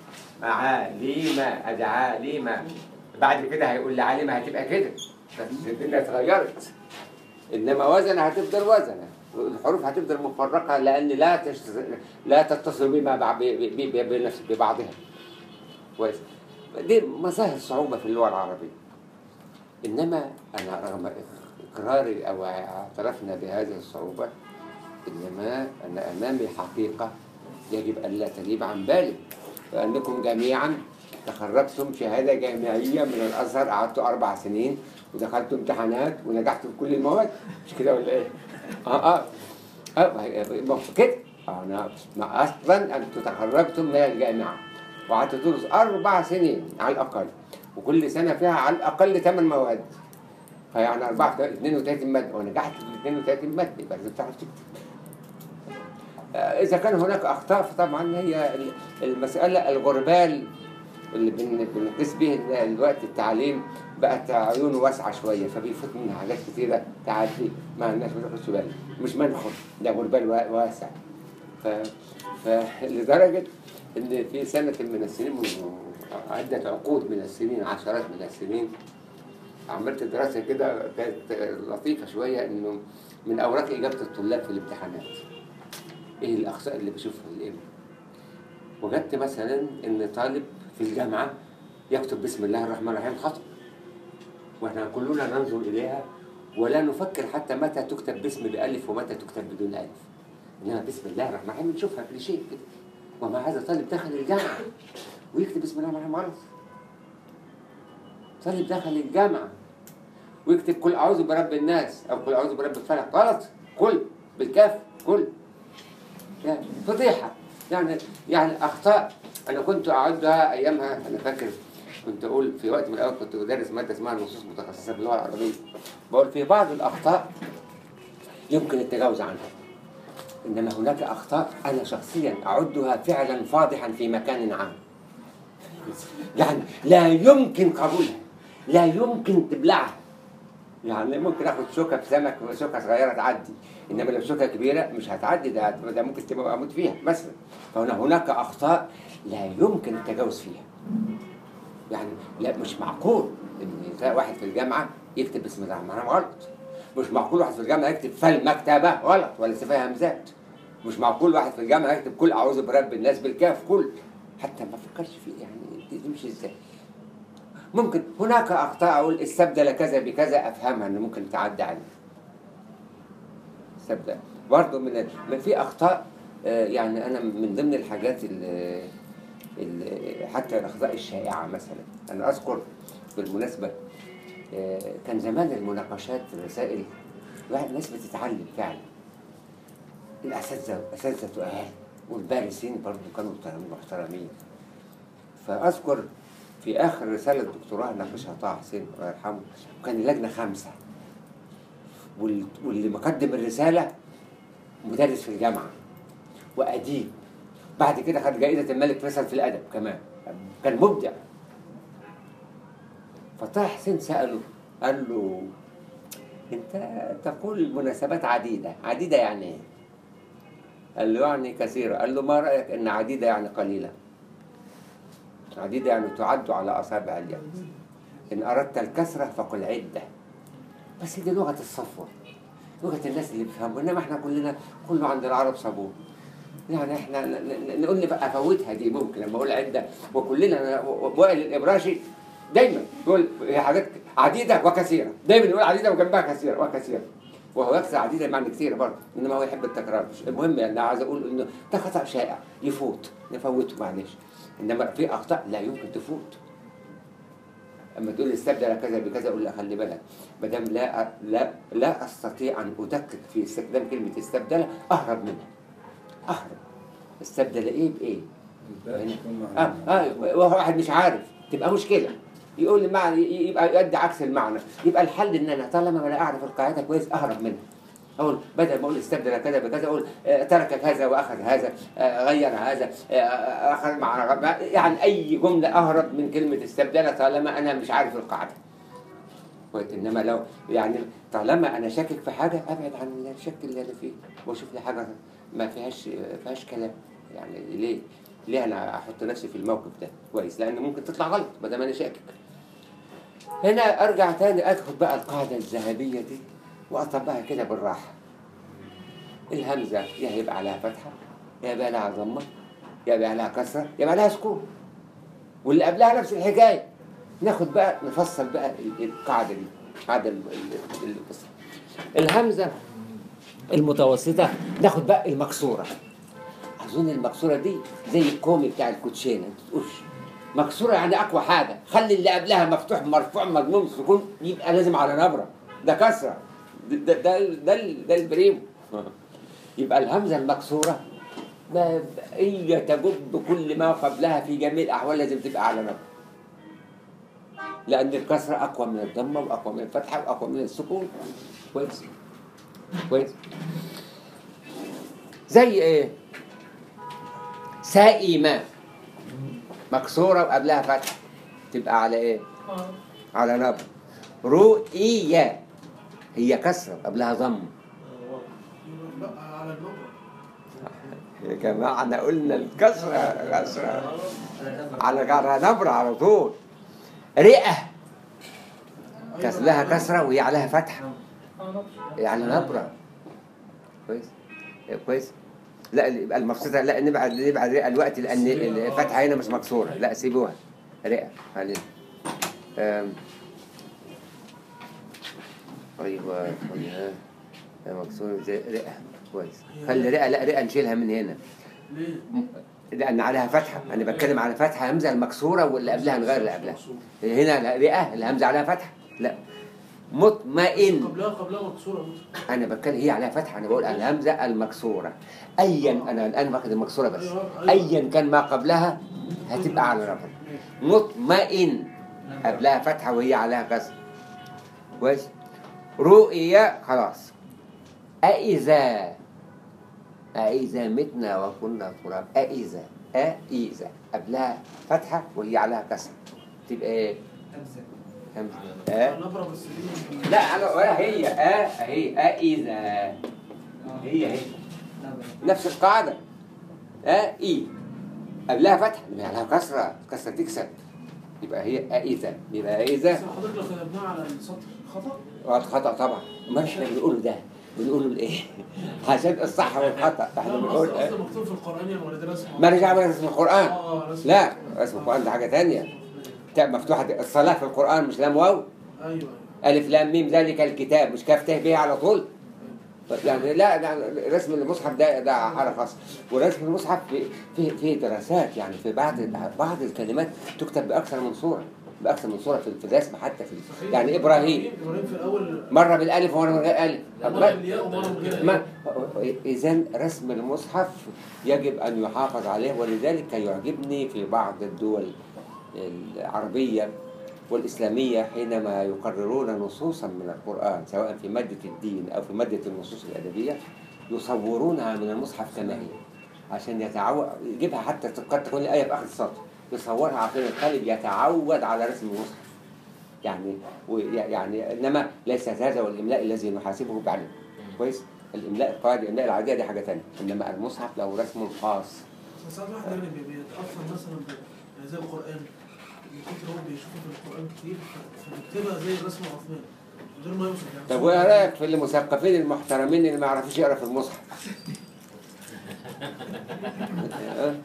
علم ادي علم بعد كده هيقول لي علم هتبقى كده بس الدنيا اتغيرت انما وزن هتفضل وزنه الحروف هتفضل مفرقه لان لا تشت... لا تتصل بما بع- ب- ب- ب- بنفس ببعضها كويس دي مظاهر صعوبه في اللغه العربيه انما انا رغم اقراري او اعترفنا بهذه الصعوبه انما انا امامي حقيقه يجب ان لا تغيب عن بالي فانكم جميعا تخرجتم شهاده جامعيه من الازهر قعدتوا اربع سنين ودخلتوا امتحانات ونجحتوا في كل المواد مش كده ولا ايه؟ اه اه اه ما هو كده انا ما اصلا انتوا تخرجتم من الجامعه وقعدتوا تدرس اربع سنين على الاقل وكل سنه فيها على الاقل ثمان مواد فيعني 4 32 ماده ونجحت في ال 32 ماده يبقى لازم تعرف تكتب آه، اذا كان هناك اخطاء فطبعا هي ال- المساله الغربال اللي بن- بنقيس به ال- الوقت التعليم بقت عيونه واسعه شويه فبيفوت منها حاجات كتيره تعدي ما الناس ما تاخدش بالها مش منخر ده غربال وا- واسع ف... فلدرجه ان في سنه من السنين من عده عقود من السنين عشرات من السنين عملت دراسه كده كانت لطيفه شويه انه من اوراق اجابه الطلاب في الامتحانات ايه الاخطاء اللي بشوفها الام وجدت مثلا ان طالب في الجامعه يكتب بسم الله الرحمن الرحيم خطا واحنا كلنا ننظر اليها ولا نفكر حتى متى تكتب باسم بألف ومتى تكتب بدون ألف إنما بسم الله الرحمن الرحيم نشوفها كليشيه كده ومع هذا طالب دخل الجامعة ويكتب بسم الله الرحمن الرحيم غلط طالب دخل الجامعة ويكتب كل أعوذ برب الناس أو كل أعوذ برب الفلق غلط كل بالكاف كل يعني فضيحة يعني يعني أخطاء أنا كنت أعدها أيامها أنا فاكر كنت أقول في وقت من الأوقات كنت بدرس مادة اسمها نصوص متخصصة باللغة العربية بقول في بعض الأخطاء يمكن التجاوز عنها إنما هناك أخطاء أنا شخصيا أعدها فعلا فاضحا في مكان عام يعني لا يمكن قبولها لا يمكن تبلعها يعني ممكن اخد شوكه في سمك شوكه صغيره تعدي انما لو شوكه كبيره مش هتعدي ده ده ممكن تبقى اموت فيها مثلا فهنا هناك اخطاء لا يمكن التجاوز فيها يعني لا مش معقول ان تلاقي واحد في الجامعه يكتب بسم الله الرحمن الرحيم غلط مش معقول واحد في الجامعه يكتب فالمكتبه غلط ولا فيها همزات مش معقول واحد في الجامعه يكتب كل اعوذ برب الناس بالكاف كل حتى ما فكرش فيه يعني دي تمشي ازاي ممكن هناك اخطاء اقول استبدل كذا بكذا افهمها انه ممكن تعدي عني استبدل برضه من ال- ما في اخطاء آه، يعني انا من ضمن الحاجات اللي اللي- حتى الاخطاء الشائعه مثلا انا اذكر بالمناسبه آه، كان زمان المناقشات الرسائل الواحد ناس بتتعلم فعلا الاساتذه الاساتذه تقال والبارسين برضه كانوا محترمين فاذكر في اخر رساله دكتوراه ناقشها طه حسين الله يرحمه وكان اللجنه خمسه وال- واللي مقدم الرساله مدرس في الجامعه واديب بعد كده خد جائزه الملك فيصل في الادب كمان كان مبدع فطه حسين ساله قال له انت تقول مناسبات عديده عديده يعني ايه قال له يعني كثيره قال له ما رايك ان عديده يعني قليله عديدة يعني تعد على أصابع اليد إن أردت الكسرة فقل عدة بس دي لغة الصفوة لغة الناس اللي بيفهموا إنما إحنا كلنا كله عند العرب صابون يعني إحنا ن- ن- نقول لي بقى أفوتها دي ممكن لما أقول عدة وكلنا وائل الإبراشي دايما يقول هي حاجات عديدة وكثيرة دايما يقول عديدة وجنبها كثيرة وكثيرة وهو يقصد عديدة بمعنى كثيرة برضه إنما هو يحب التكرار مش المهم يعني عايز أقول إنه ده خطأ شائع يفوت نفوته معلش انما في اخطاء لا يمكن تفوت اما تقول لي استبدل كذا بكذا اقول لا خلي بالك ما دام لا لا لا استطيع ان ادقق في استخدام كلمه استبدل اهرب منها اهرب استبدل ايه بايه اه اه وهو واحد مش عارف تبقى مشكله يقول لي معنى يبقى يؤدي عكس المعنى يبقى الحل ان انا طالما ما لا اعرف القاعده كويس اهرب منها اقول بدل ما اقول استبدل كذا بكذا اقول آه، ترك كذا واخذ هذا آه، غير هذا آه، اخذ مع رغب- يعني اي جمله اهرب من كلمه استبدل طالما انا مش عارف القاعده كويس انما لو يعني طالما انا شاكك في حاجه ابعد عن الشك اللي انا فيه واشوف لي حاجه ما فيهاش ما فيهاش كلام يعني ليه ليه انا احط نفسي في الموقف ده كويس لان ممكن تطلع غلط ما دام انا شاكك هنا ارجع تاني اخد بقى القاعده الذهبيه دي واطبقها كده بالراحه الهمزه يا هيبقى عليها فتحه يا يبقى لها ضمه يا يبقى لها كسره يا يبقى لها سكون واللي قبلها نفس الحكايه ناخد بقى نفصل بقى ال- القاعده دي قاعده ال- ال- القصه الهمزه المتوسطه ناخد بقى المكسوره اظن المكسوره دي زي الكومي بتاع الكوتشينه ما تقولش مكسوره يعني اقوى حاجه خلي اللي قبلها مفتوح مرفوع مضموم سكون يبقى لازم على نبره ده كسره ده ده ده, ده, ده البريمو يبقى الهمزه المكسوره ما هي تجب كل ما قبلها في جميع الاحوال لازم تبقى على نبره لان الكسره اقوى من الضمه واقوى من الفتحه واقوى من السكون كويس كويس زي ايه سائمة مكسورة وقبلها فتح تبقى على ايه؟ اه على نبر رؤية هي كسرة قبلها ضم لا على النقطة يا جماعة احنا قلنا الكسرة كسرة على على نبرة على طول رئة كسلها كسرة وهي عليها فتحة يعني نبرة كويس كويس لا يبقى المفسدة لا نبعد نبعد رئة الوقت لأن الفتحة هنا مش مكسورة لا سيبوها رئة علينا أم. أيوة خليها مكسورة زي رئة كويس خلي رئة لا رئة نشيلها من هنا ليه؟ لأن عليها فتحة أنا بتكلم على فتحة همزة المكسورة واللي قبلها نغير اللي قبلها هنا لا رئة الهمزة عليها فتحة لا مطمئن قبلها قبلها مكسورة انا بتكلم هي عليها فتحه انا بقول الهمزه المكسوره ايا انا الان واخد المكسوره بس ايا كان ما قبلها هتبقى على رفع مطمئن قبلها فتحه وهي عليها كسر كويس رؤيا خلاص أإذا أإذا متنا وكنا تراب أإذا أإذا قبلها فتحة وهي عليها كسر تبقى إيه؟ همزة أه نبرة بس دي لا انا ولا هي اه اهي اه اذا هي هي نفس القاعده اه اي قبلها فتح يبقى عليها كسره كسره تكسب يبقى هي اه اذا يبقى اذا بس حضرتك لو كتبناها على السطر خطأ وقت خطا طبعا ما احنا بنقوله ده بنقوله الايه عشان الصح والخطا احنا لا بنقول قصدي قصدي آه. مكتوب في القرآن يا ولد رسم ما رجع من اسم القران اه رسم لا اسم القران ده حاجه ثانيه مفتوحه الصلاه في القران مش لام واو ايوه ألف لام ميم ذلك الكتاب مش كاف ته به على طول يعني لا ده رسم المصحف ده ده حاله خاصه ورسم المصحف في في في دراسات يعني في بعض بعض الكلمات تكتب باكثر من صوره باكثر من صوره في في الرسم حتى في صحيح. يعني ابراهيم ابراهيم في الاول مره بالالف ومره من غير الف مرة بالياء ومرة من غير ما اذا رسم المصحف يجب ان يحافظ عليه ولذلك يعجبني في بعض الدول العربيه والإسلامية حينما يقررون نصوصا من القرآن سواء في مادة الدين أو في مادة النصوص الأدبية يصورونها من المصحف كما هي عشان يتعود يجيبها حتى قد تكون الآية في آخر السطر يصورها عشان الطالب يتعود على رسم المصحف يعني و- يعني إنما ليس هذا هو الإملاء الذي نحاسبه بعلم كويس الإملاء القواعد الإملاء العادية دي حاجة ثانية إنما المصحف له رسم خاص بس ساعات واحد يعني بي- بيتأثر مثلا ب- يعني زي القرآن من كتر هو بيشوفه في القرآن كتير ف- فبيكتبها زي الرسم عثمان من غير ما يوصف يعني طب وإيه رأيك في المثقفين المحترمين اللي ما يعرفوش يقرأ في المصحف؟ اه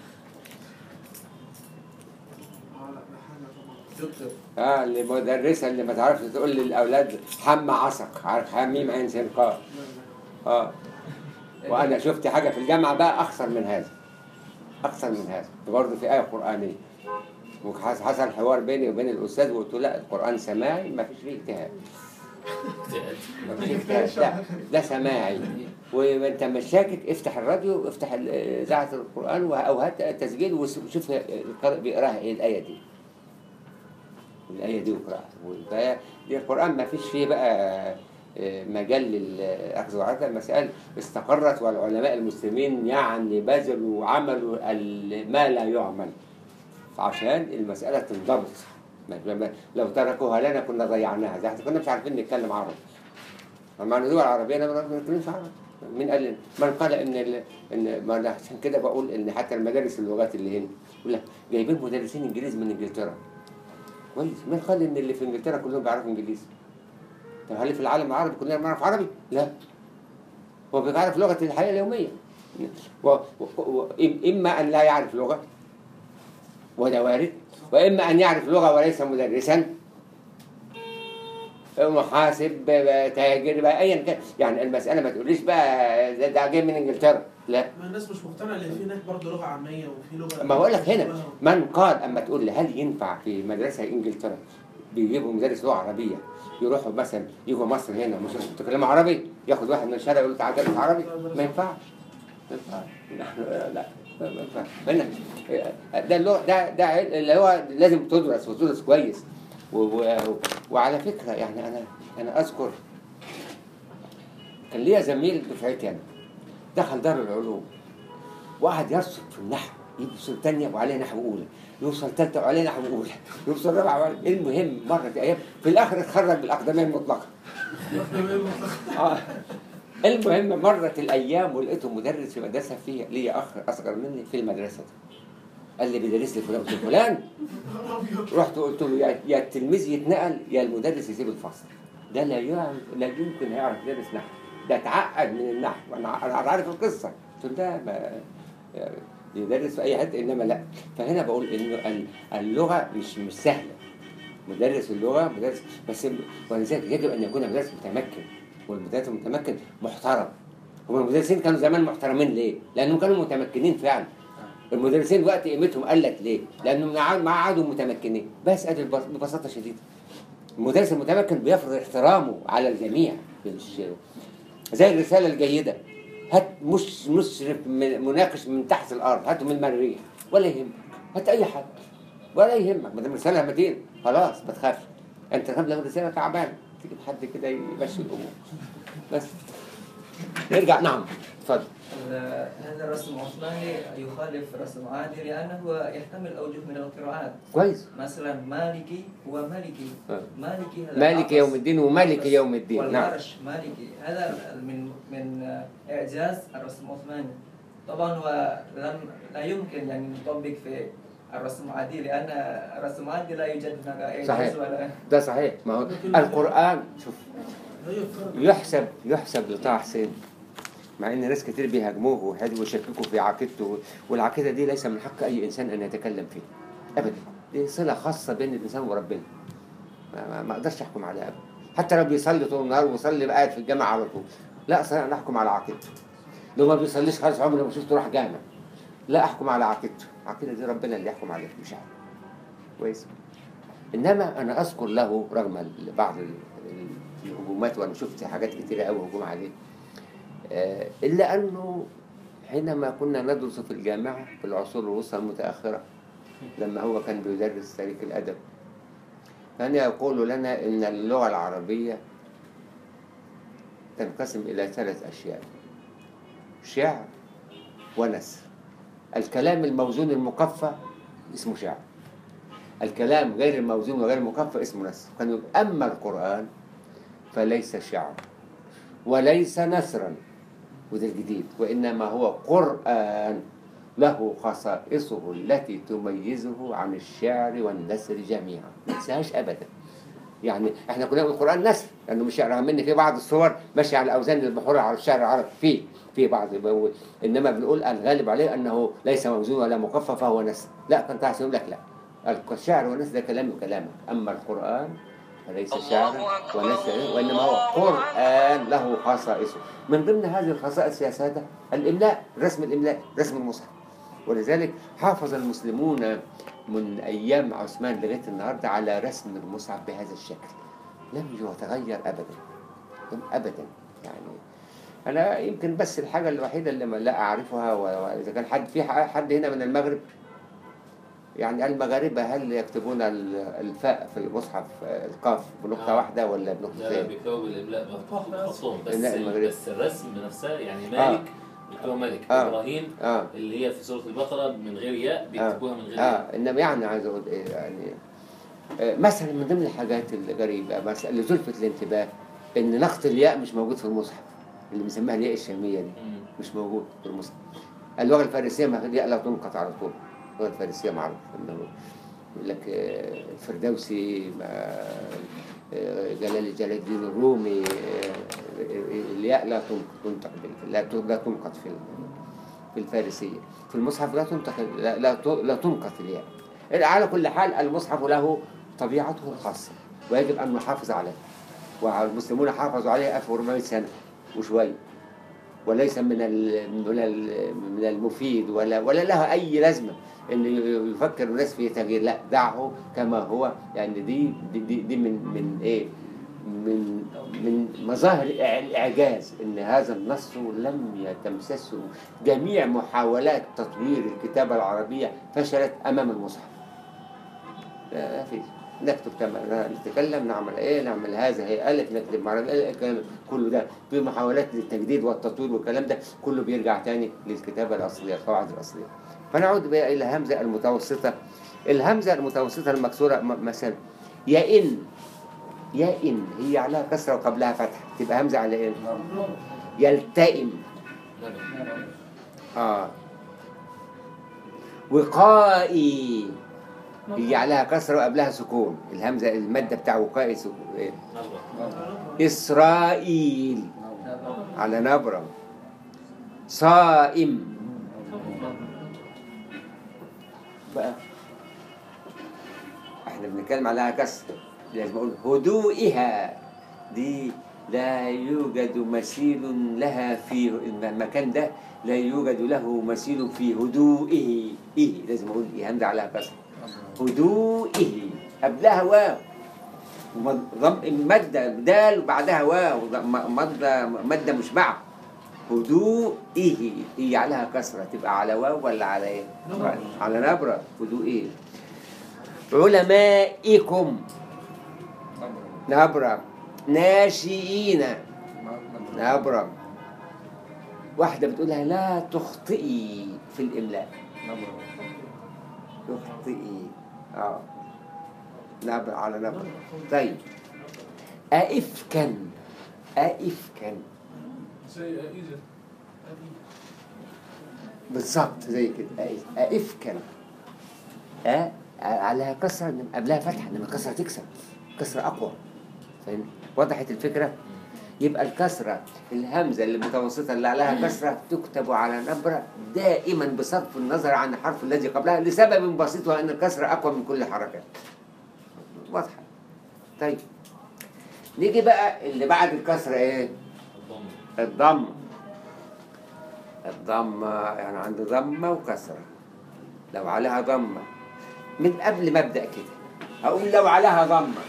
لا ده حاجة طبعا دكتور اه اللي مدرسة اللي ما تعرفش تقول للأولاد حم عصق عارف حميم عين سين قاف اه وأنا شفت حاجة في الجامعة بقى أخسر من هذا أخسر من هذا برضه في آية قرآنية وحصل حوار بيني وبين الأستاذ وقلت له لا القرآن سماعي ما فيش فيه اجتهاد ما فيش اجتهاد لا ده سماعي وانت مش شاكك افتح الراديو افتح ال- اذاعه القران وه- او هات تسجيل وشوف القارئ بيقراها ايه الايه دي الآية دي وقراءة فهي- دي القرآن ما فيش فيه بقى آه، مجال للأخذ وعطاء المسائل استقرت والعلماء المسلمين يعني بذلوا وعملوا ال- ما لا يعمل عشان المسألة تنضبط ما- ما- لو تركوها لنا كنا ضيعناها زي احنا كنا مش عارفين نتكلم عربي مع ان الدول العربية أنا ما بنتكلمش عربي مين قال لنا؟ من قال ان ال... ان ما أنا عشان كده بقول ان حتى المدارس اللغات اللي هنا يقول لك جايبين مدرسين انجليزي من انجلترا كويس مين قال ان اللي في انجلترا كلهم بيعرفوا انجليزي طب هل في العالم العربي كلنا بنعرف عربي لا هو بيعرف لغه الحياه اليوميه و... و... و... إم- اما ان لا يعرف لغه وده وارد واما ان يعرف لغه وليس مدرسا محاسب تاجر بقى ايا كان يعني المساله ما تقوليش بقى ده, ده جاي من انجلترا لا ما الناس مش مقتنعة ان في هناك برضه لغة عامية وفي لغة ما بقول لك هنا من قال اما تقول لي هل ينفع في مدرسه انجلترا بيجيبوا مدرس لغه عربيه يروحوا مثلا يجوا مصر هنا مش بتتكلموا عربي ياخد واحد من الشارع يقول له تعالى درس عربي ما ينفعش ما ينفعش نحن لا ما ينفعش هنا ده اللغه ده ده عل- اللي هو لازم تدرس وتدرس كويس و و وعلى فكره يعني انا انا اذكر كان ليا زميل دفعتي انا دخل دار العلوم وقعد يرسم في النحو يوصل تانية وعليه نحو أولى يوصل تالتة وعليه نحو أولى يوصل رابعة وعليه المهم مرت أيام في الآخر اتخرج بالأقدمية المطلقة آه. المهم مرت الأيام ولقيته مدرس في مدرسة فيها ليا أخ أصغر مني في المدرسة دي. قال لي بيدرس لي فلان قلت له فلان رحت قلت له يا- يا التلميذ يتنقل يا المدرس يسيب الفصل ده لا يعرف لا يمكن هيعرف يدرس نحو ده اتعقد من النحو انا انا عارف القصه قلت له ده ما يدرس في اي حته انما لا فهنا بقول انه ال- اللغه مش مش سهله مدرس اللغه مدرس بس ولذلك يجب ان يكون مدرس متمكن والمدرس المتمكن محترم هم المدرسين كانوا زمان محترمين ليه؟ لانهم كانوا متمكنين فعلا المدرسين وقت قيمتهم قلت ليه؟ لانهم ما عاد- ما عادوا متمكنين بس ادي البس- ببساطه شديده المدرس المتمكن بيفرض احترامه على الجميع مش زي الرساله الجيده هات مش مشرف من- مناقش من تحت الارض هاته من المريخ ولا يهمك هات اي حد ولا يهمك ما دام رساله متين خلاص ما تخافش انت تخاف لو الرساله تعبانه تجيب حد كده يمشي الامور بس نرجع نعم اتفضل ال- هذا الرسم العثماني يخالف رسم عادي لأنه يحتمل أوجه من القراءات كويس مثلا مالكي هو مالكي آه. مالكي هذا مالك العطس. يوم الدين ومالك يوم الدين نعم والعرش مالكي هذا من من إعجاز الرسم العثماني طبعا هو لم لا يمكن يعني نطبق في الرسم العادي لأن الرسم العادي لا يوجد هناك إعجاز صحيح. ولا ده صحيح ما هو القرآن شوف هي الفرق يحسب يحسب لطه حسين مع ان ناس كتير بيهاجموه ويحد- ويشككوا في عقيدته والعقيده دي ليس من حق اي انسان ان يتكلم فيها ابدا دي صله خاصه بين الانسان وربنا ما, ما, ما اقدرش احكم عليها ابدا حتى لو بيصلي طول النهار ويصلي قاعد في الجامعه على طول لا اصلا انا احكم على عقيدته لو ما بيصليش خالص عمري ما شفته راح جامع لا احكم على عقيدته العقيده دي ربنا اللي يحكم عليها مش انا كويس انما انا اذكر له رغم ال- بعض ال- ال- الهجومات وانا شفت حاجات كتيره قوي هجوم عليه آه، الا انه حينما كنا ندرس في الجامعه في العصور الوسطى المتاخره لما هو كان بيدرس تاريخ الادب كان يقول لنا ان اللغه العربيه تنقسم الى ثلاث اشياء شعر ونثر الكلام الموزون المقفى اسمه شعر الكلام غير الموزون وغير المكفى اسمه نثر كان يقول أما القرآن فليس شعر وليس نثرا وده الجديد وإنما هو قرآن له خصائصه التي تميزه عن الشعر والنثر جميعا ما تنساهاش أبدا يعني احنا كنا بنقول القرآن نثر لأنه مش رغم ان في بعض الصور ماشية على أوزان البحور على الشعر العربي في في بعض بقول إنما بنقول الغالب عليه أنه ليس موزون ولا مكفى فهو نثر لا كنت عايز يقول لك لا الشعر والنثر ده كلامي وكلامك أما القرآن فليس شعرا ونثرا وإنما هو قرآن له خصائصه من ضمن هذه الخصائص يا سادة الإملاء رسم الإملاء رسم المصحف ولذلك حافظ المسلمون من أيام عثمان لغاية النهاردة على رسم المصحف بهذا الشكل لم يتغير أبدا لم أبدا يعني أنا يمكن بس الحاجة الوحيدة اللي ما لا أعرفها و- وإذا كان حد في حد هنا من المغرب يعني المغاربة هل يكتبون ال- الفاء في المصحف آه، القاف بنقطة آه. واحدة ولا لا لا بنقطتين؟ بيكتبوا بالاملاء بخطهم بس لا، المغرب. بس الرسم بنفسها يعني آه. مالك بيكتبوا مالك آه. ابراهيم اه اللي هي في سوره البقره من غير ياء بيكتبوها من غير ياء اه انما يعني عايز اقول ايه يعني آه مثلا من ضمن الحاجات الغريبه مثلا اللي تلفت الانتباه ان نقط الياء مش موجود في المصحف اللي بنسميها الياء الشاميه دي مم. مش موجود في المصحف اللغه الفارسيه ما الياء لا تنقط على طول اللغه الفارسيه معروف انه يقول لك آه، الفردوسي ما- آه، جلال جلال الدين الرومي آه، الياء لا تنقط تنطق بال- لا ت- لا تنقط في ال- في الفارسية في المصحف لا تنطق لا, لا, ت- لا تنقط الياء على كل حال المصحف له طبيعته الخاصة ويجب أن نحافظ عليه والمسلمون حافظوا عليه 1400 سنة وشوية وليس من ال- من ال- من المفيد ولا ولا له أي لازمة إن ي- يفكر الناس في تغيير لا دعه كما هو يعني دي دي, دي, دي من من إيه من من مظاهر الإع- الإعجاز إن هذا النص لم يتمسسه جميع محاولات تطوير الكتابة العربية فشلت أمام المصحف لا فيش نكتب كما نتكلم نعمل ايه نعمل هذا هي الف نكتب مع الألف، الكلام كله ده في محاولات للتجديد والتطوير والكلام ده كله بيرجع تاني للكتابه الاصليه القواعد الاصليه فنعود بقى إلى الهمزة المتوسطة الهمزة المتوسطة المكسورة م- مثلا يا إن يا إن هي عليها كسرة وقبلها فتحة تبقى همزة على إيه؟ يلتئم نبي آه وقائي هي عليها كسرة وقبلها سكون الهمزة المادة بتاع وقائي سكون إيه؟ نبرة إسرائيل على نبرة صائم بقى احنا بنتكلم عليها كسر لازم اقول هدوئها دي لا يوجد مثيل لها في المكان ده لا يوجد له مثيل في هدوئه إيه لازم اقول إيه همزة عليها كسر هدوئه قبلها واو ومد- ضم المادة دال وبعدها واو ضم- مادة مادة مشبعة هدوئه هي عليها كسرة تبقى على واو ولا على ايه؟ نبرة. على نبرة هدوئه علمائكم نبرة ناشئين نبرة واحدة بتقولها لا تخطئي في الإملاء تخطئي اه نبرة على نبرة طيب أئفكا أئفكا زي إذا بالظبط زي كده أئف- أئفكا أ عليها كسرة إنما قبلها فتحة إنما الكسرة تكسب كسرة أقوى فاهم وضحت الفكرة يبقى الكسرة الهمزة اللي متوسطة اللي عليها كسرة تكتب على نبرة دائما بصرف النظر عن الحرف الذي قبلها لسبب بسيط وأن الكسرة أقوى من كل الحركات واضحة طيب نيجي بقى اللي بعد الكسرة إيه؟ الضم الضم الضمة يعني عندي ضمة وكسرة لو عليها ضمة من قبل ما ابدأ كده أقول لو عليها ضمة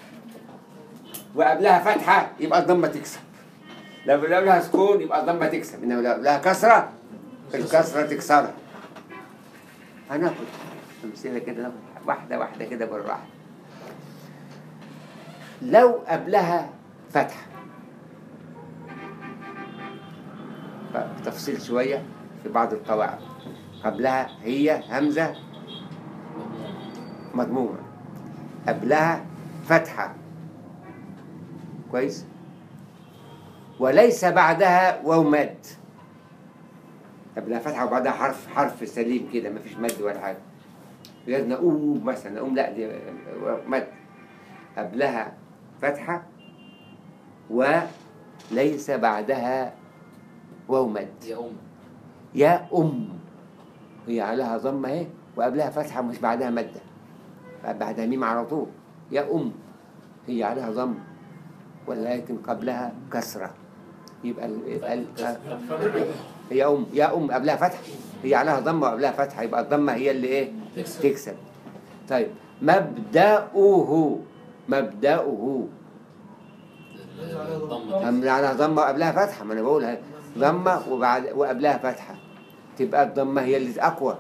وقبلها فتحة يبقى الضمة تكسب لو لو لها سكون يبقى الضمة تكسب إنما لو لها كسرة الكسرة تكسرها هناخد أمثلة كده ناخد واحدة واحدة كده بالراحة لو قبلها فتحة تفصيل شوية في بعض القواعد قبلها هي همزة مضمومة قبلها فتحة كويس وليس بعدها واو مد قبلها فتحة وبعدها حرف حرف سليم كده مفيش مد ولا حاجة غير نقوم مثلا نقوم لا دي مد قبلها فتحة وليس بعدها واو مد يا أم يا أم هي عليها ضمة اهي وقبلها فتحة مش بعدها مادة بعدها ميم على طول يا أم هي عليها ضم ولكن قبلها كسرة يبقى ال- يبقى ال- هي أم يا أم قبلها فتحة هي عليها ضمة وقبلها فتحة يبقى الضمة هي اللي إيه تكسب. تكسب طيب مبدأه مبدأه الضم هم على ضمة وقبلها فتحة ما أنا بقولها ضمة وبعد وقبلها فتحة تبقى الضمة هي اللي أقوى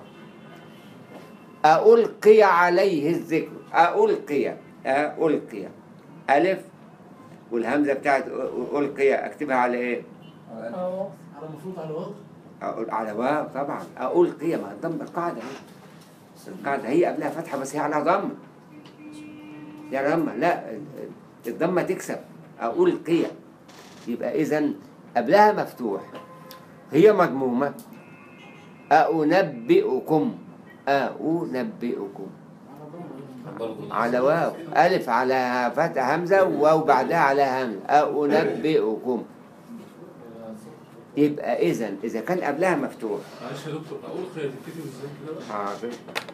ألقي عليه الذكر ألقي ألقي ألف والهمزة بتاعت ألقي أكتبها على إيه؟ على المفروض على واو أقول على واو طبعا ألقي ما الضمة القاعدة هي القاعدة هي قبلها فتحة بس هي على ضمة يا ضمة لا الضمة تكسب ألقي يبقى إذا قبلها مفتوح هي مضمومة أنبئكم أنبئكم برضه على واو ألف على فتح همزة وواو بعدها على همزة أنبئكم يبقى إذا إذا كان قبلها مفتوح معلش يا دكتور اقول خير تكتب ازاي كده بقى حاضر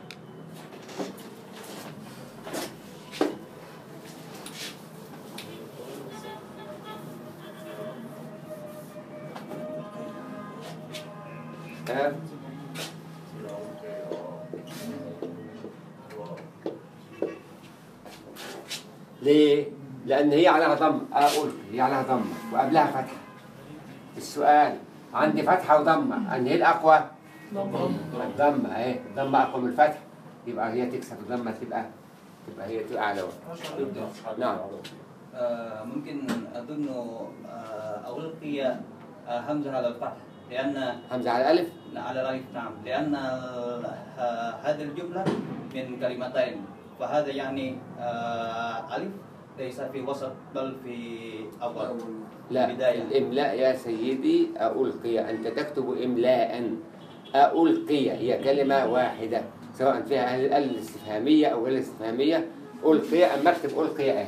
ها ليه؟ لأن هي عليها ضم أقول هي عليها ضم وقبلها فتحة السؤال عندي فتحة وضمة أنهي الأقوى؟ الضمة اهي الضمة أقوى من الفتح يبقى هي تكسب الضمة تبقى تبقى هي تبقى أعلى نعم آه، ممكن أظن آه، ألقي آه، همزة على الفتح لأن همزة على الألف على الألف نعم لأن ه- هذه الجملة من كلمتين فهذا يعني آه، ألف ليس في وسط بل في أول لا بداية. الإملاء يا سيدي ألقي أنت تكتب إملاء ألقي هي كلمة واحدة سواء فيها ال الاستفهامية أو غير الاستفهامية ألقي أما أكتب ألقي أهي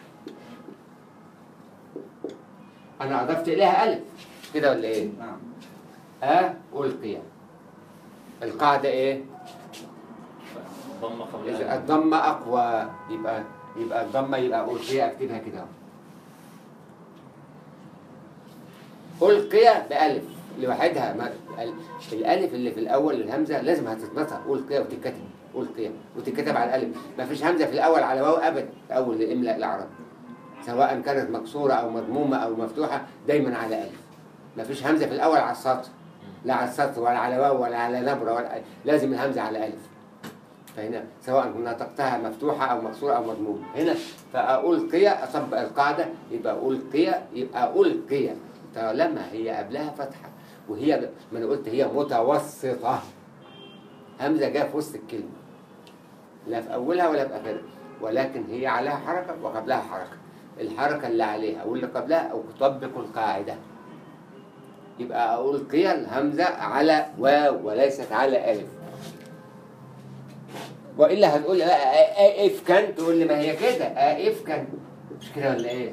أنا أضفت إليها ألف كده ولا إيه؟ نعم أ ألقي القاعدة إيه؟ ضم قبل إذا ألف. الضمة أقوى يبقى يبقى الضمة يبقى ألقي أكتبها كده ألقي بألف لوحدها ما ال- الألف اللي في الأول الهمزة لازم هتتنطق ألقي وتتكتب ألقي وتتكتب على الألف ما فيش همزة في الأول على واو أبدا في أول إملاء العرب سواء كانت مكسورة أو مضمومة أو مفتوحة دايما على ألف ما فيش همزة في الأول على السطر لا على السطر ولا على واو ولا على نبرة ولا لازم الهمزة على ألف فهنا سواء نطقتها مفتوحة أو مكسورة أو مضمومة هنا فألقي أطبق القاعدة يبقى ألقي يبقى ألقي طالما هي قبلها فتحة وهي ما أنا قلت هي متوسطة همزة جاء في وسط الكلمة لا في أولها ولا في آخرها ولكن هي عليها حركة وقبلها حركة الحركة اللي عليها واللي قبلها أو تطبق القاعدة يبقى ألقي الهمزة على واو وليست على ألف والا هتقول لي لا افكن تقول لي ما هي كده افكن مش كده ولا ايه؟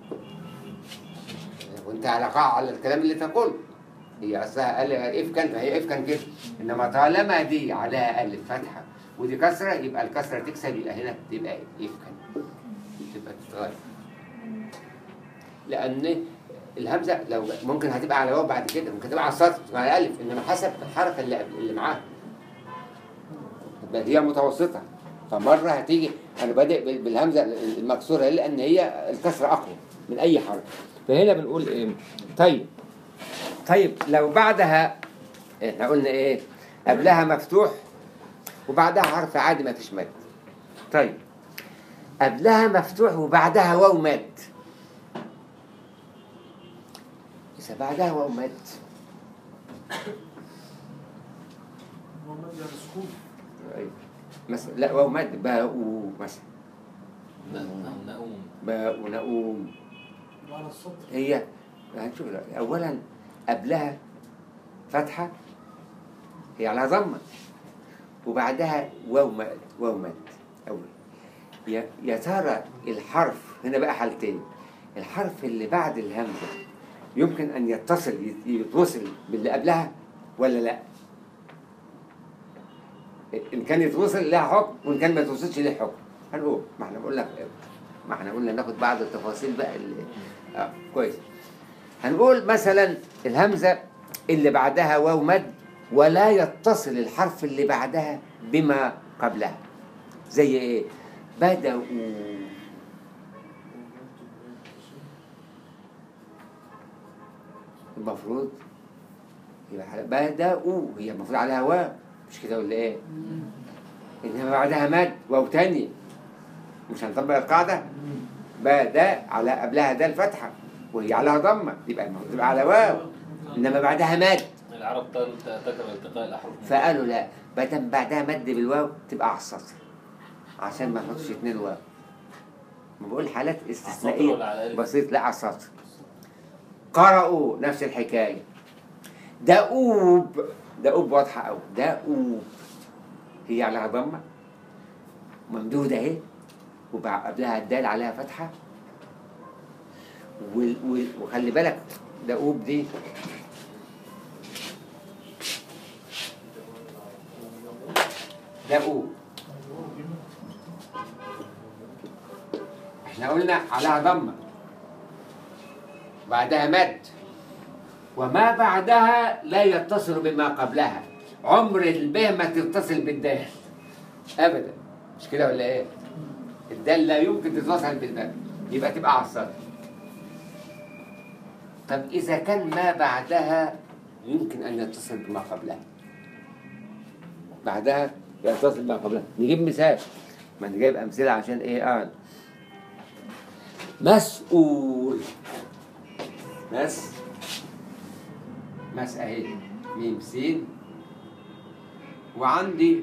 وانت على قاع على الكلام اللي تقول هي اصلها قال افكن فهي افكن كده انما طالما دي عليها الف فتحه ودي كسره يبقى الكسره تكسب يبقى هنا تبقى افكن تبقى تتغير لان الهمزه لو ممكن هتبقى على واو بعد كده ممكن تبقى على السطر تبقى على الف انما حسب الحركه اللي قبل- اللي معاها بل هي متوسطة فمرة هتيجي أنا بادئ بال- بالهمزة المكسورة لأن هي الكسرة أقوى من أي حرف فهنا بنقول إيه طيب طيب لو بعدها إحنا قلنا إيه قبلها مفتوح وبعدها حرف عادي ما فيش مد طيب قبلها مفتوح وبعدها واو مد إذا بعدها واو مد محمد يعني سكون أيوة. مثلا لا واو مد باء مثلا نعم نقوم باء ونقوم وعلى السطر هي هنشوف دلوقتي. اولا قبلها فتحه هي على ضمه وبعدها واو مد واو مد اول يا يا ترى الحرف هنا بقى حالتين الحرف اللي بعد الهمزه يمكن ان يتصل يت- يتوصل باللي قبلها ولا لا ان كان يتوصل لها حكم وان كان ما يتوصلش ليه حكم هنقول ما احنا بقول لك ما احنا قلنا ناخد بعض التفاصيل بقى اللي اه كويس هنقول مثلا الهمزه اللي بعدها واو مد ولا يتصل الحرف اللي بعدها بما قبلها زي ايه بدأوا المفروض يبقى حل- بدأوا هي المفروض عليها واو مش كده ولا ايه؟ انما بعدها مد واو تاني مش هنطبق القاعدة بدأ على قبلها ده الفتحة وهي عليها ضمة يبقى المفروض تبقى على واو انما بعدها مد العرب تل- تكره التقاء الاحرف فقالوا لا بدل بعدها مد بالواو تبقى على السطر عشان ما نحطش اتنين واو ما بقول حالات ولا استثنائية على الألف؟ بسيط لا على السطر قرأوا نفس الحكاية دؤوب دؤوب واضحة أوي دؤوب هي عليها ضمة ممدودة أهي وقبلها الدال عليها فتحة وال وال وخلي بالك دؤوب دي دؤوب احنا قلنا عليها ضمة بعدها مد وما بعدها لا يتصل بما قبلها عمر الباء ما تتصل بالدال ابدا مش كده ولا ايه الدال لا يمكن تتصل بالباء يبقى تبقى على السطر طب اذا كان ما بعدها يمكن ان يتصل بما قبلها بعدها يتصل بما قبلها نجيب مثال ما انا جايب امثله عشان ايه اه مسؤول مس مس اهي ميم سين وعندي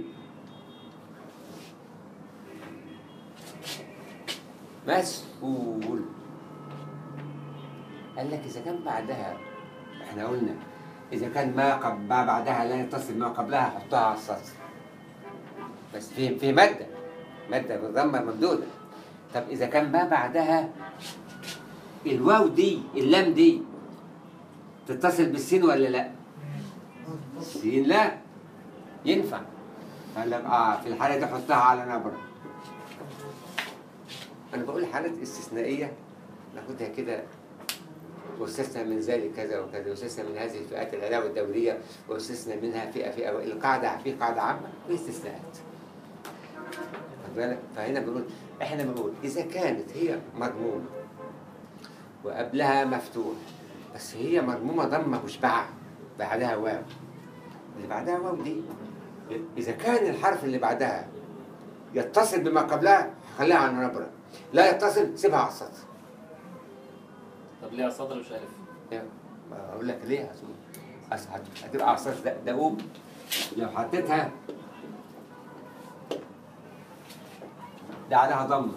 مسؤول قال لك اذا كان بعدها احنا قلنا اذا كان ما قب ما بعدها لا يتصل ما قبلها حطها على السطر بس في في ماده ماده بالضمه ممدوده طب اذا كان ما بعدها الواو دي اللام دي تتصل بالسين ولا لا؟ السين لا ينفع قال لك اه في الحاله دي حطها على نبره انا بقول حالات استثنائيه ناخدها كده واستثنى من ذلك كذا وكذا واستثنى من هذه الفئات العلاوه الدوليه واستثنى منها فئه فئه القاعده في قاعده عامه في استثناءات خد بالك فهنا بنقول احنا بنقول اذا كانت هي مضمومه وقبلها مفتوح بس هي مضمومه ضمه مشبعه بعدها واو اللي بعدها واو دي اذا كان الحرف اللي بعدها يتصل بما قبلها خليها على نبره لا يتصل سيبها على السطر طب ليه على السطر مش عارف يا- ما اقول لك ليه عشان أصل هت- هتبقى على السطر ده دؤوب لو حطيتها ده عليها ضمه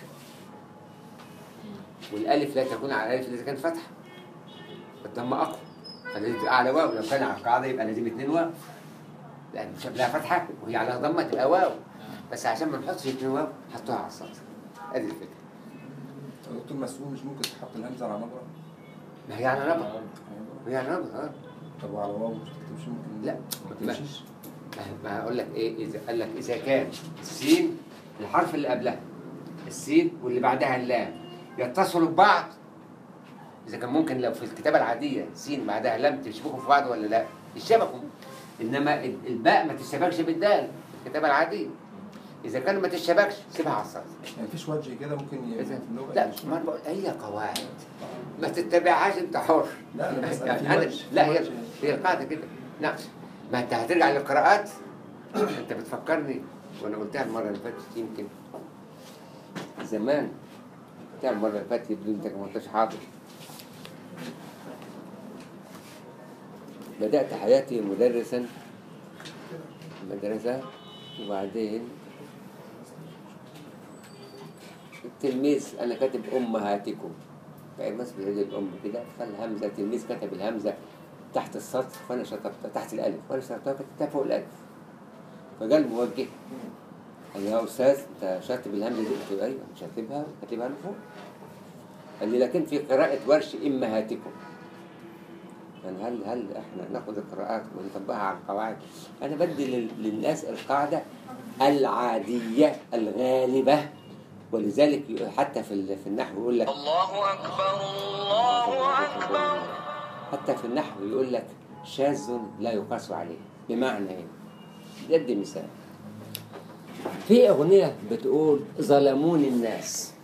والالف لا تكون على الالف اذا كانت فتحه الضمه اقوى فلازم تبقى على واو لو كان على القاعده يبقى لازم اتنين واو لان مش قبلها فتحه وهي عليها ضمه تبقى واو بس عشان ما نحطش اتنين واو حطوها على السطر ادي الفكره دكتور مسؤول مش ممكن تحط الهمزه على نبره ما هي على نبره هي على نبره اه طب وعلى واو مش تمشي ممكن لا. ما تمشيش ما- ما هقول لك ايه اذا قال لك اذا كان السين الحرف اللي قبلها السين واللي بعدها اللام يتصلوا ببعض اذا كان ممكن لو في الكتابه العاديه سين بعدها لام تشبكوا في بعض ولا لا يشبكوا انما ال- الباء ما تشبكش بالدال في الكتابه العاديه اذا كان ما تشبكش سيبها على السطر يعني مفيش وجه كده ممكن ي- في اللغه لا مش- ما أنا بقول هي قواعد ما تتبعهاش انت حر لا انا بسال يعني في أنا وجه لا في هي وجه. هي القاعدة كده نعم ما أنت هترجع للقراءات أنت بتفكرني وأنا قلتها المرة اللي فاتت يمكن زمان قلتها المرة اللي فاتت يبدو أنت ما كنتش حاضر بدأت حياتي مدرسا مدرسة وبعدين التلميذ أنا كاتب أمهاتكم فالناس بتجيب الأم كده فالهمزة التلميذ كتب الهمزة تحت السطر فأنا شطبتها تحت الألف وأنا شطبتها كتبتها فوق الألف فجاء الموجه قال لي يا أستاذ أنت شاطب الهمزة دي قلت له أيوه مش هكتبها كاتبها له فوق قال لي لكن في قراءة ورش إمهاتكم يعني هل هل احنا ناخد القراءات ونطبقها على القواعد؟ انا بدي لل- للناس القاعده العاديه الغالبه ولذلك يقول- حتى في ال- في النحو يقول لك الله أكبر الله أكبر حتى في النحو يقول لك شاذ لا يقاس عليه بمعنى ايه؟ بدي مثال في اغنيه بتقول ظلموني الناس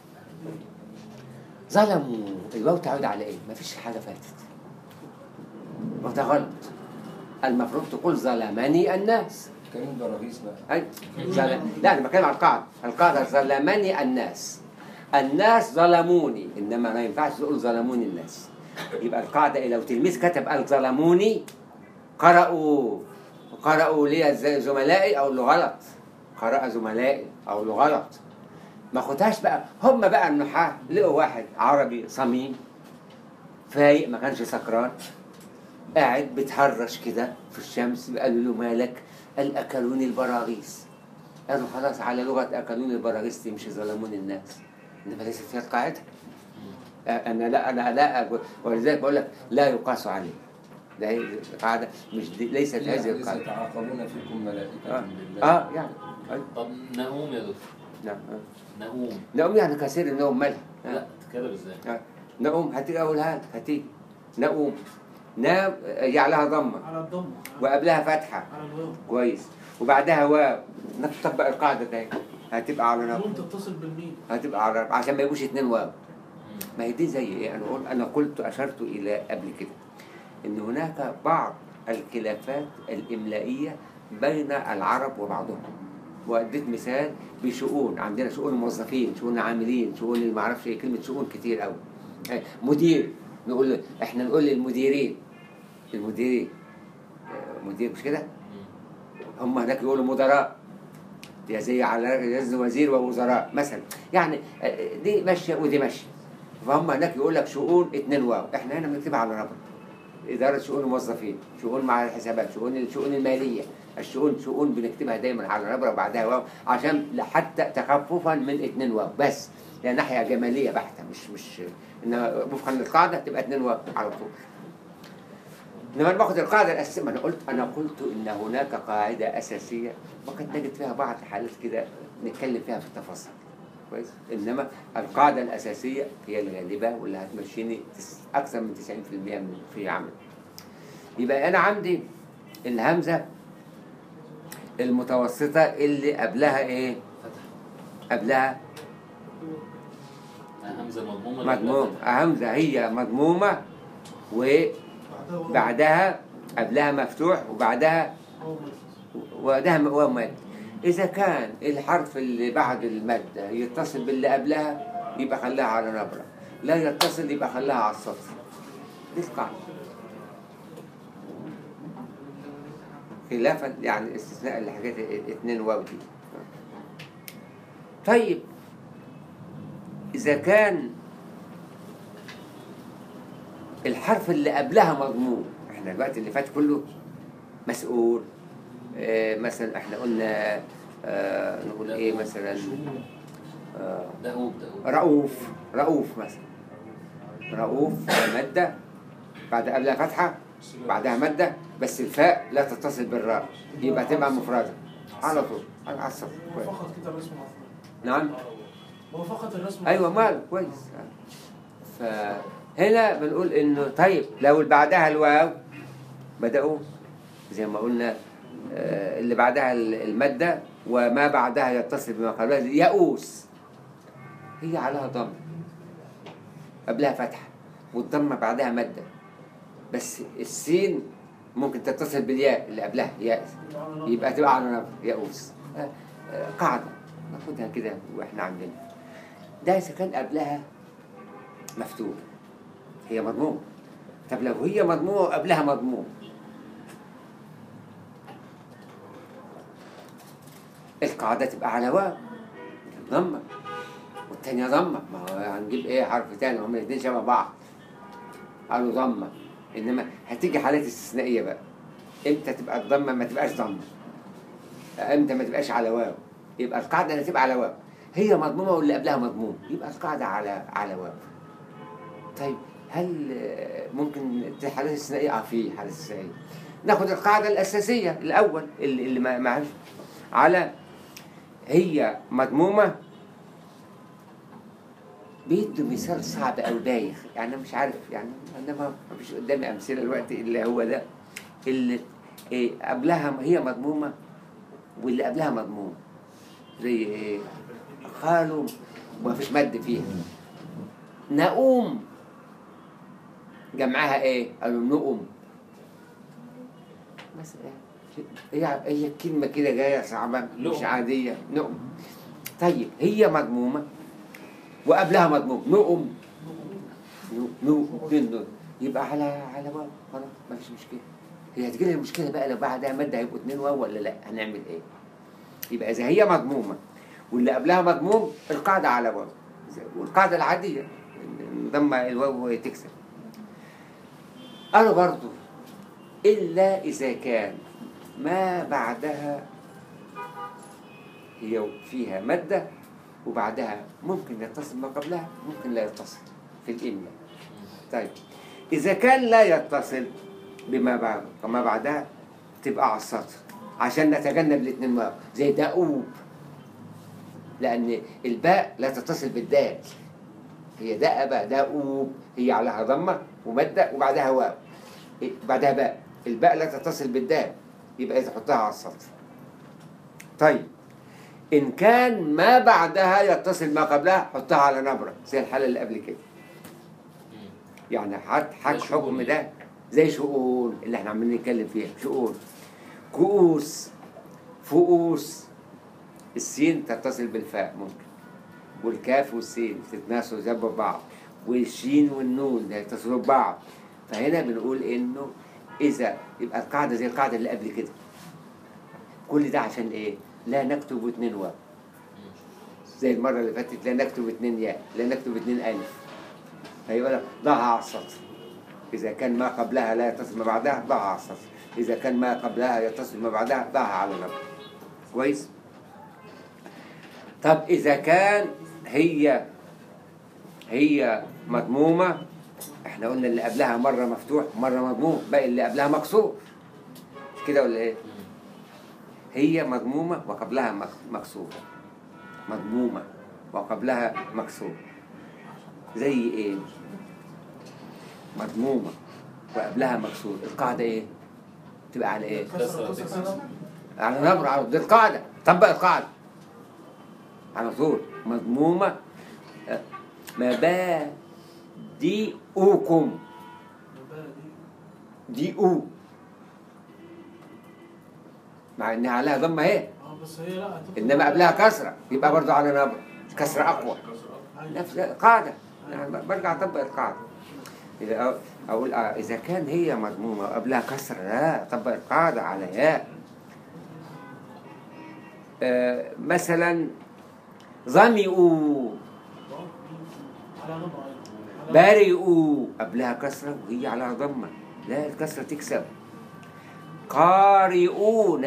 ظلموا الواو تعود على ايه؟ مفيش حاجه فاتت وده غلط المفروض تقول ظلمني الناس كريم براغيث بقى أي ظلم لا أنا بتكلم على القاعدة القاعدة ظلمني الناس الناس ظلموني إنما ما ينفعش تقول ظلموني الناس يبقى القاعدة إيه؟ لو تلميذ كتب قال ظلموني قرأوا قرأوا لي ز- زملائي أقول له غلط قرأ زملائي أقول له غلط ما خدهاش بقى هم بقى النحاة لقوا واحد عربي صميم فايق ما كانش سكران قاعد بيتهرش كده في الشمس قالوا له مالك قال اكلوني البراغيث قالوا خلاص على لغه اكلوني البراغيث تمشي ظلموني الناس انما ليست هي القاعده آه، انا لا انا لا أقول ولذلك بقول لك لا يقاس عليه ده هي القاعده مش دي ليست هذه ليس القاعده يتعاقبون فيكم ملائكة اه, بالله آه يعني أي. طب نقوم يا دكتور نعم آه. نقوم نقوم يعني كثير النوم مالها آه. لا تتكلم ازاي آه. نقوم هتيجي اقولها لك هتيجي نقوم نام هي عليها ضمه على الضم وقبلها فتحه على الواو كويس وبعدها واو نطبق القاعده تاني هتبقى على نقطه النون تتصل بالميم هتبقى على عشان ما يبقوش اتنين واو ما هي دي زي ايه انا قلت انا قلت اشرت الى قبل كده ان هناك بعض الخلافات الاملائيه بين العرب وبعضهم واديت مثال بشؤون عندنا شؤون موظفين شؤون عاملين شؤون اللي ما اعرفش ايه كلمه شؤون كتير قوي مدير نقول له- احنا نقول للمديرين المديرين آه، مدير مش كده هم هناك يقولوا مدراء يا زي على يزن وزير ووزراء مثلا يعني آه، دي ماشيه ودي ماشيه فهم هناك يقول لك شؤون اتنين واو احنا هنا بنكتبها على ربط إدارة شؤون الموظفين شؤون مع الحسابات شؤون الشؤون المالية الشؤون شؤون بنكتبها دايما على نبرة وبعدها واو عشان حتى تخففا من اتنين واو بس لأن ناحية جمالية بحتة مش مش إنما وفقا للقاعدة تبقى اتنين واو على طول لما باخد القاعدة الأساسية ما أنا قلت أنا قلت إن هناك قاعدة أساسية وقد نجد فيها بعض الحالات كده نتكلم فيها في التفاصيل كويس إنما القاعدة الأساسية هي الغالبة واللي هتمشيني تس- أكثر من 90% من في عمل يبقى أنا عندي الهمزة المتوسطة اللي قبلها إيه؟ قبلها همزه مضمومه مضموم همزة هي مضمومة وبعدها قبلها مفتوح وبعدها وبعدها واو مد إذا كان الحرف اللي بعد المادة يتصل باللي قبلها يبقى خلاها على نبرة لا يتصل يبقى خلاها على السطر دي القاعدة خلافا يعني استثناء الحاجات اتنين واو دي طيب إذا كان الحرف اللي قبلها مضموم احنا الوقت اللي فات كله مسؤول اه مثلا احنا قلنا اه نقول ايه مثلا اه دؤوب دؤوب رؤوف رؤوف مثلا رؤوف مادة بعد قبلها فتحة بعدها مادة بس الفاء لا تتصل بالراء يبقى تبقى مفردة على طول على الصف كويس فقط كده الرسم عفوا نعم هو فقط الرسم ايوه مال كويس فهنا بنقول انه طيب لو اللي بعدها الواو بدأوا زي ما قلنا آه، اللي بعدها المادة وما بعدها يتصل بما قبلها يئوس هي عليها ضم قبلها فتحة والضمة بعدها مادة بس السين ممكن تتصل بالياء اللي قبلها ياء يبقى تبقى على نبر يئوس آه، آه، قاعدة ناخدها كده واحنا عاملينها ده إذا كان قبلها مفتوح هي مضموم طب لو هي مضمومة وقبلها مضموم القاعدة تبقى على واو ضمة والتانية ضمة ما هو هنجيب ايه حرف تاني هما الاتنين شبه بعض قالوا ضمة انما هتيجي حالات استثنائية بقى امتى تبقى الضمة ما تبقاش ضمة امتى ما تبقاش على واو يبقى القاعدة اللي تبقى على واو هي مضمومة واللي قبلها مضموم يبقى القاعدة على على واو طيب هل آه، ممكن في حالات استثنائية؟ اه في حالات استثنائية ناخد القاعدة الأساسية الأول اللي, اللي ما معهاش على هي مضمومة بيدوا مثال صعب أو بايخ يعني أنا مش عارف يعني أنا ما ما فيش قدامي أمثلة الوقت اللي هو ده اللي إيه قبلها هي مضمومة واللي قبلها مضموم زي إيه قالوا ما فيش مد فيها نقوم جمعها ايه؟ قالوا نقوم مثلا هي هي كلمة كده جاية صعبة مش نقم. عادية نقم طيب هي مضمومة وقبلها مضموم نقم نو نو يبقى على على واو خلاص ما فيش مشكلة هي هتجي لي المشكلة بقى لو بعدها مادة هيبقوا اتنين واو ولا لا هنعمل ايه؟ يبقى إذا هي مضمومة واللي قبلها مضموم القاعدة على واو والقاعدة العادية ضم الواو تكسب قالوا برضو إلا إذا كان ما بعدها هي فيها مادة وبعدها ممكن يتصل ما قبلها ممكن لا يتصل في الإملاء طيب إذا كان لا يتصل بما بعد وما بعدها تبقى على السطر عشان نتجنب الاثنين واو زي دؤوب لأن الباء لا تتصل بالدال هي دأب دؤوب هي عليها ضمة ومادة وبعدها واو إيه، بعدها باء الباء لا تتصل بالدال يبقى تحطها على السطر طيب إن كان ما بعدها يتصل ما قبلها حطها على نبرة زي الحالة اللي قبل كده يعني حط حط زي شؤون حكم ده زي شؤون اللي احنا عمالين نتكلم فيها شؤون كؤوس فؤوس السين تتصل بالفاء ممكن والكاف والسين تتناسوا جنب بعض والشين والنون يتصلوا ببعض فهنا بنقول انه إذا يبقى القاعدة زي القاعدة اللي قبل كده كل ده عشان إيه؟ لا نكتب اتنين واو زي المرة اللي فاتت لا نكتب اتنين ياء لا نكتب اتنين ألف فيقول لك ضعها على السطر إذا كان ما قبلها لا يتصل ما بعدها ضعها على السطر إذا كان ما قبلها يتصل ما بعدها ضعها على النبر كويس؟ طب إذا كان هي هي مضمومة احنا قلنا اللي قبلها مرة مفتوح مرة مضموم باقي اللي قبلها مكسور مش كده ولا ايه؟ هي مضمومة وقبلها مك- مكسور مضمومة وقبلها مكسور زي ايه؟ مضمومة وقبلها مكسور القاعدة ايه؟ تبقى على ايه؟ كسرة كسرة على نبر على دي القاعدة طبق القاعدة على طول مضمومة آه، مبادئكم دي او مع انها عليها ضمه اهي اه بس هي لا هتبقى- انما قبلها كسره يبقى برضه على نبر كسره اقوى أيوة. نفس قاعده يعني برجع اطبق القاعده اذا أ- اقول آه اذا كان هي مضمومه وقبلها كسره لا اطبق القاعده على ياء آه مثلا ظمئوا على نبر أيوة. على- برئوا قبلها كسرة وهي على ضمة لا الكسرة تكسب قارئون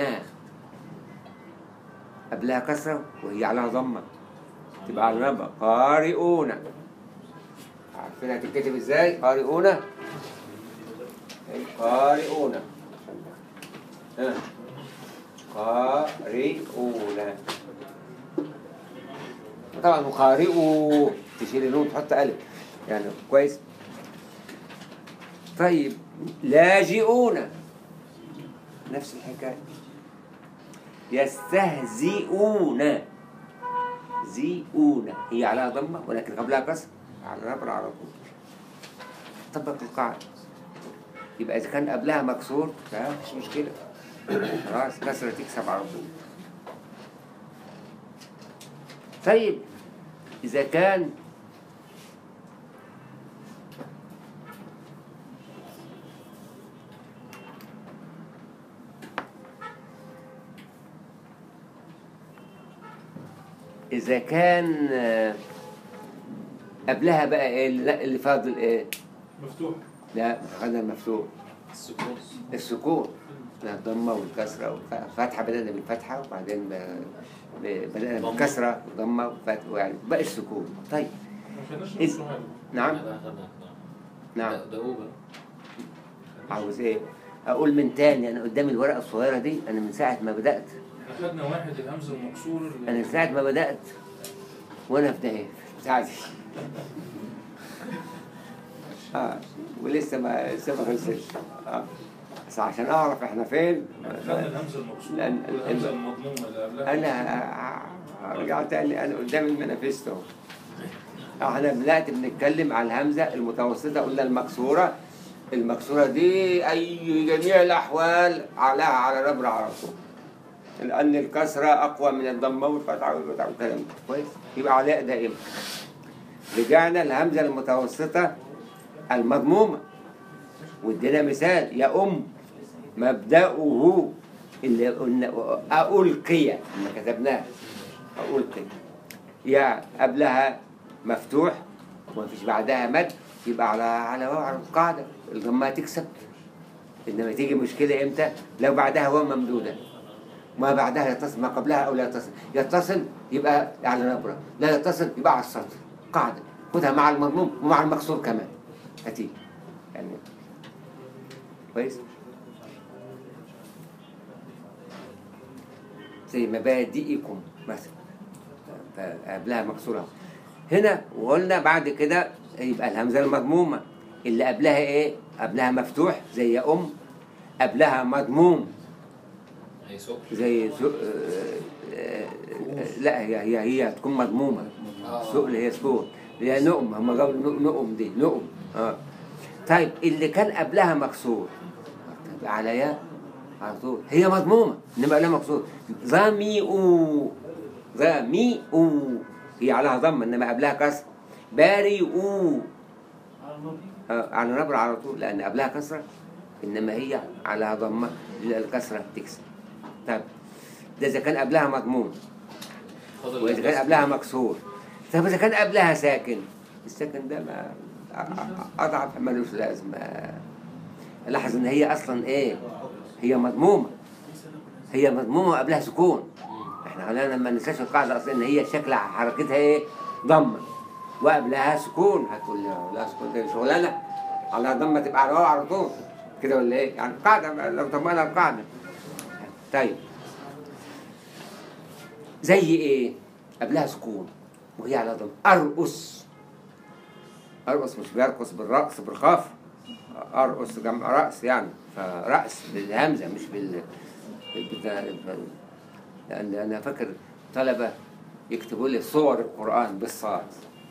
قبلها كسرة وهي على ضمة تبقى على نبة قارئون عارفين هتتكتب ازاي قارئون أي قارئون ها. قارئون طبعا قارئوا تشيل النون تحط ألف يعني كويس طيب لاجئون نفس الحكاية يستهزئون زيئون هي عليها ضمة ولكن قبلها كسر على نبر على طول طبق القاعدة يبقى إذا كان قبلها مكسور فمش مشكلة خلاص كسرة تكسب على طول طيب إذا كان إذا كان آه، قبلها بقى إيه اللي اللي فاضل إيه؟ مفتوح لا خدنا المفتوح السكون السكون لا الضمة والكسرة والفتحة بدأنا بالفتحة وبعدين ب... ب... بدأنا ضمة. بالكسرة ضمة وفتحة يعني بقى السكون طيب ما خدناش إذ- مفتوح هذا. نعم لا، خدنا- نعم ده- ده هو بقى. عاوز ايه اقول من تاني انا قدامي الورقه الصغيره دي انا من ساعه ما بدات احنا خدنا واحد الهمزه المكسور اللي- انا من ساعه ما بدات وانا في ده بتاعتي اه ولسه ما لسه ما خلصتش اه بس عشان اعرف احنا فين خدنا الهمزه المكسور لأن- والهمزه المضمومه اللي قبلها انا ارجع تاني انا قدام المانيفستو احنا بدات بنتكلم على الهمزه المتوسطه قلنا المكسوره المكسوره دي اي جميع الاحوال عليها على نبر على طول لان الكسره اقوى من الضمه والفتحه والفتحه والكلام ده كويس يبقى علاء دائما رجعنا الهمزه المتوسطه المضمومه وادينا مثال يا ام مبدأه اللي قلنا ألقي لما كتبناه ألقي يا قبلها مفتوح وما فيش بعدها مد يبقى على على على القاعدة الضمة تكسب إنما تيجي مشكلة إمتى؟ لو بعدها واو ممدودة ما بعدها يتصل ما قبلها أو لا يتصل يتصل يبقى على نبرة لا يتصل يبقى على السطر قاعدة خدها مع المضموم ومع المكسور كمان هتيجي يعني كويس زي مبادئكم مثلا قبلها مكسورة هنا وقلنا بعد كده يبقى الهمزة المضمومة اللي قبلها ايه قبلها مفتوح زي يا أم قبلها مضموم هي سكر زي سو... آه، آه، آه، لا هي هي هي تكون مضمومة سؤل هي سكون هي نؤم هم قالوا نؤ- نؤم دي نؤم اه طيب اللي كان قبلها مكسور تبقى على يا على طول هي مضمومة انما قبلها مكسور ظمئوا ظمئوا هي عليها ضمة انما قبلها كسر بارئوا على النبر آه، على نبر على طول لان قبلها كسرة انما هي على ضمه الكسره تكسر طب ده اذا كان قبلها مضمون فاضل واذا كان قبلها مكسور طب اذا كان قبلها ساكن الساكن ده ما اضعف ملوش لازمه لاحظ ان هي اصلا ايه هي مضمومه هي مضمومه وقبلها سكون احنا خلينا ما ننساش القاعده اصلا ان هي شكل حركتها ايه ضمه وقبلها سكون هتقول لي لا سكون ده شغلانه على ضمه تبقى على واو على طول كده ولا ايه يعني قاعده لو طبقنا القاعده طيب زي ايه قبلها سكون وهي على ضم ارقص ارقص مش بيرقص بالرقص بالخاف ارقص جمع رأس يعني فرأس بالهمزة مش بال بالبتاع لأن أنا فاكر طلبة يكتبوا لي صور القرآن بالصاد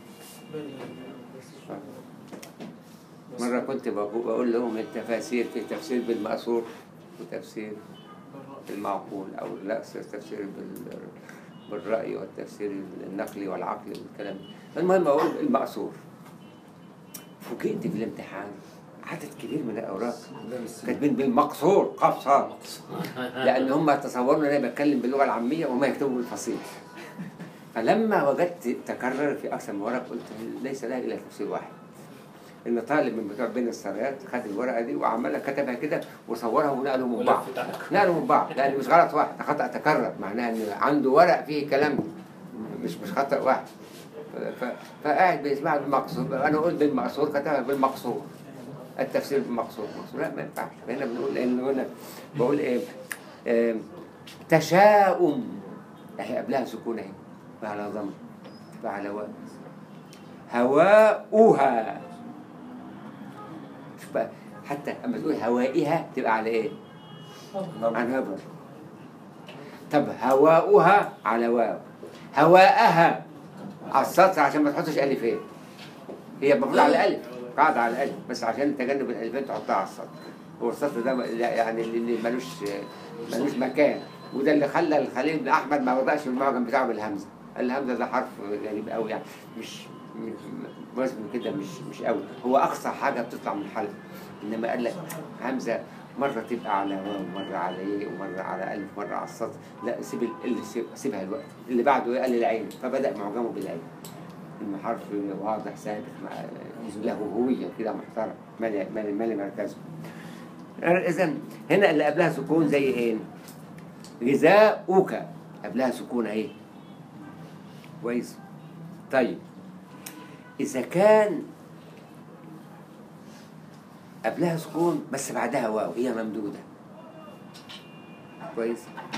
مرة كنت بقو- بقول لهم التفاسير في تفسير بالمأثور وتفسير بالمعقول أو لا تفسير بال بالرأي والتفسير النقلي والعقلي والكلام ده. المهم أقول المأثور فوجئت في الامتحان عدد كبير من الأوراق كاتبين بالمقصور قاف صاد لأن هم تصوروا إن أنا بتكلم باللغة العامية وما يكتبوا بالفصيح فلما وجدت تكرر في أكثر من ورق قلت ليس لها إلا تفسير واحد إن طالب من بتوع بين السرايات خد الورقة دي وعملها كتبها كده وصورها ونقلوا من بعض نقلوا من بعض لأن مش غلط واحد ده خطأ تكرر معناها إن عنده ورق فيه كلام مش مش خطأ واحد ف- فقاعد بيسمع بالمقصور أنا قلت بالمقصور كتبها بالمقصور التفسير بالمقصور مقصور لا ما ينفعش هنا بنقول إن هنا بقول إيه آم، تشاؤم أهي قبلها سكون أهي على ضم على واو هواؤها شوف بقى حتى اما تقول هوائها تبقى على ايه؟ على نبر طب هواؤها على واو هواءها على السطر عشان ما تحطش الفين هي المفروض على الالف قاعدة على الالف بس عشان تجنب الالفين تحطها على السطر هو السطر ده لا يعني اللي ملوش ملوش مكان وده اللي خلى الخليل بن احمد ما وضعش المعجم بتاعه بالهمزه الهمزه ده حرف غريب قوي يعني مش مش- وزنه كده مش مش قوي هو اقصى حاجه بتطلع من الحلق انما قال لك همزه مره تبقى على واو مره على ايه ومره على الف مره على السطر لا سيب ال- اللي سيب سيبها الوقت اللي بعده قال العين فبدا معجمه بالعين انه حرف واضح ثابت مع له هويه كده محترم مالي مالي مالي مركزه اذا هنا اللي قبلها سكون زي ايه؟ غذاؤك قبلها سكون اهي كويس طيب إذا كان قبلها سكون بس بعدها واو هي ممدودة كويس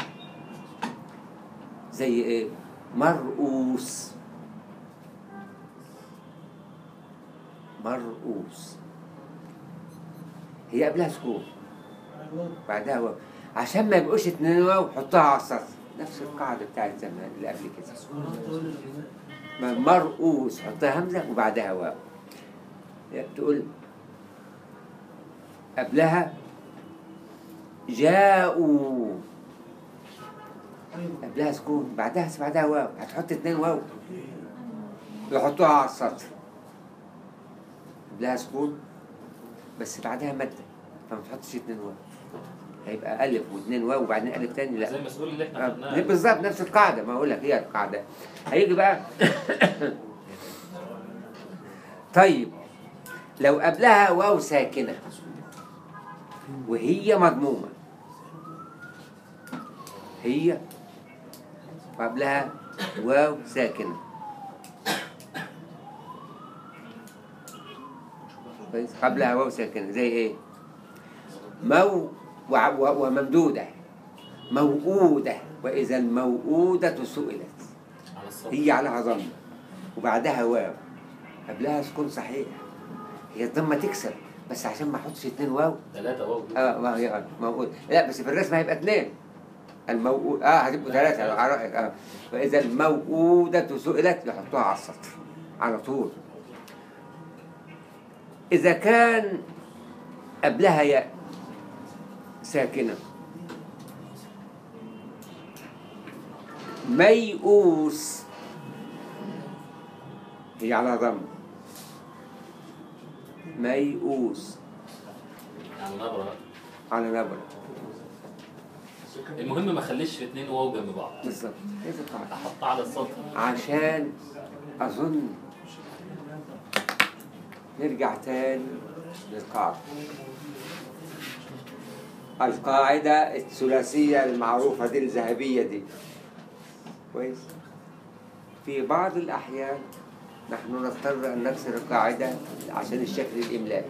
زي ايه مرؤوس مرؤوس هي قبلها سكون بعدها واو عشان ما يبقوش اتنين واو حطها على السطر نفس القاعدة بتاعت زمان اللي قبل كده مرؤوس حطها همزة وبعدها واو تقول قبلها جاءوا قبلها سكون بعدها بعدها واو هتحط اتنين واو يحطوها على السطر قبلها سكون بس بعدها مادة فما تحطش اتنين واو هيبقى ألف واثنين واو وبعدين ألف تاني لا زي المسؤول اللي احنا آه، خدناه بالظبط نفس القاعدة ما أقول لك هي القاعدة هيجي بقى طيب لو قبلها واو ساكنة وهي مضمومة هي قبلها واو ساكنة كويس قبلها واو ساكنة زي ايه مو وع- و- وممدودة موؤودة وإذا الموؤودة سئلت على الصف هي عليها ضمة وبعدها واو قبلها سكون صحيح هي الضمة تكسر بس عشان ما احطش اتنين واو ثلاثة واو اه ما هي آه، موؤود لا بس في الرسم هيبقى اتنين الموؤود اه هتبقوا ثلاثة لو على رأيك اه فإذا الموؤودة سئلت يحطوها على السطر على طول إذا كان قبلها ياء ساكنة ميؤوس هي على ضم ميؤوس على نبرة على نبرة المهم ما اخليش في اتنين واو جنب بعض بالظبط هي دي القاعدة احطها على السطر عشان أظن نرجع تاني للقاعدة القاعدة الثلاثية المعروفة دي الذهبية دي كويس في بعض الأحيان نحن نضطر أن نكسر القاعدة عشان الشكل الإملائي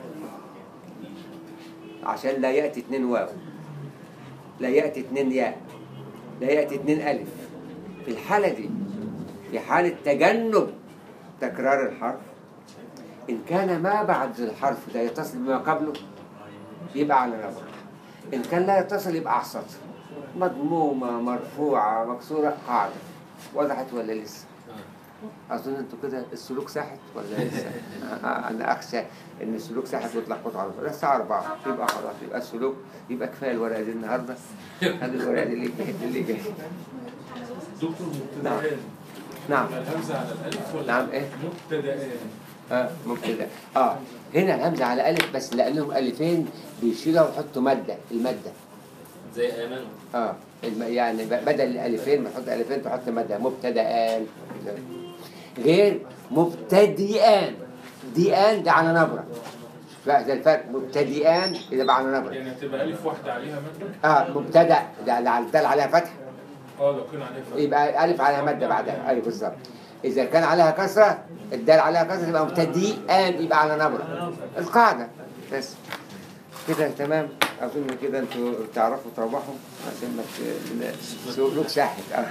عشان لا يأتي اتنين واو لا يأتي اتنين ياء لا يأتي اتنين ألف في الحالة دي في حالة تجنب تكرار الحرف إن كان ما بعد الحرف لا يتصل بما قبله يبقى على نبر إن كان لا يتصل يبقى على السطر مضمومة مرفوعة مكسورة قاعدة وضحت ولا لسه؟ أظن أنتوا كده السلوك ساحت ولا لسه؟ آه، أنا أخشى إن السلوك ساحت وتلخبطوا على بعض. الساعة 4 يبقى خلاص يبقى السلوك يبقى كفاية الورقة دي النهاردة خلي الورقة دي اللي جاي اللي جاي دكتور مبتدئان نعم يبقى الهمزة على الألف ولا نعم إيه؟ مبتدئان اه مبتدا اه هنا الهمزه على الف بس لانهم الفين بيشيلها ويحطوا ماده الماده زي ايمن اه الم... يعني ب- بدل الالفين بنحط الفين تحط ماده مبتدئان غير مبتدئان ديان ده على نبره لا ده الفرق مبتدئان اذا بقى على نبره يعني هتبقى ألف واحدة عليها مادة اه مبتدا ده اللي على الدال عليها فتح اه لو كان عليها فتح يبقى الف عليها ماده بعدها ايوه بالظبط اذا كان عليها كسره الدال عليها كسره يبقى مبتدئان يبقى على نبره القاعده بس كده تمام اظن كده انتوا تعرفوا تروحوا عشان ما ت- سلوك ساحت آه.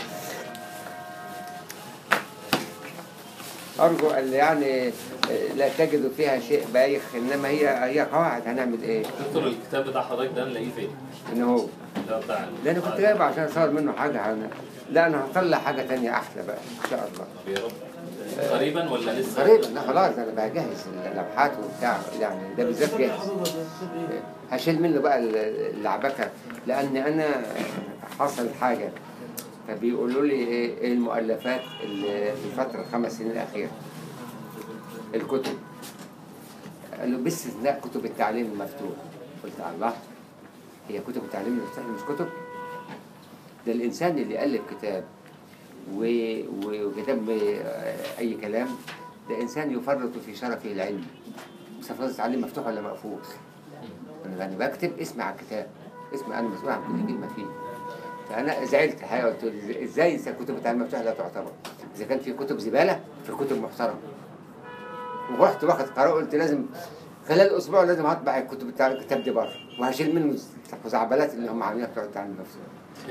ارجو ان يعني آه، لا تجدوا فيها شيء بايخ انما هي هي قواعد هنعمل ايه دكتور الكتاب بتاع حضرتك ده نلاقيه فين؟ ان هو ده بتاع ده انا كنت جايبه عشان اصور منه حاجه عن لا انا هطلع حاجه تانية احلى بقى ان شاء الله طب يا رب قريبا ولا لسه؟ قريبا لا خلاص انا بجهز اللوحات وبتاع يعني ده بالذات جاهز حافظها ده كتاب ايه؟ هشيل منه بقى ال- اللعبكه لان انا حصل حاجه فبيقولوا لي ايه إيه المؤلفات اللي في فتره الخمس سنين الاخيره الكتب قالوا باستثناء كتب التعليم المفتوح قلت الله هي كتب التعليم المفتوح مش كتب ده الانسان اللي الف كتاب و- و- وكتاب آه، اي كلام ده انسان يفرط في شرفه العلمي سفر التعليم مفتوح ولا مقفول انا أنا بكتب اسم على الكتاب اسم انا مسؤول عن كل كلمه فيه فانا زعلت الحقيقه قلت له ازاي إذا كتب التعليم مفتوح لا تعتبر اذا كان في كتب زباله في كتب محترمه ورحت واخد قرار قلت لازم خلال اسبوع لازم هطبع الكتب بتاع الكتاب دي بره وهشيل منه الخزعبلات اللي هم عاملينها بتوع التعليم المفتوح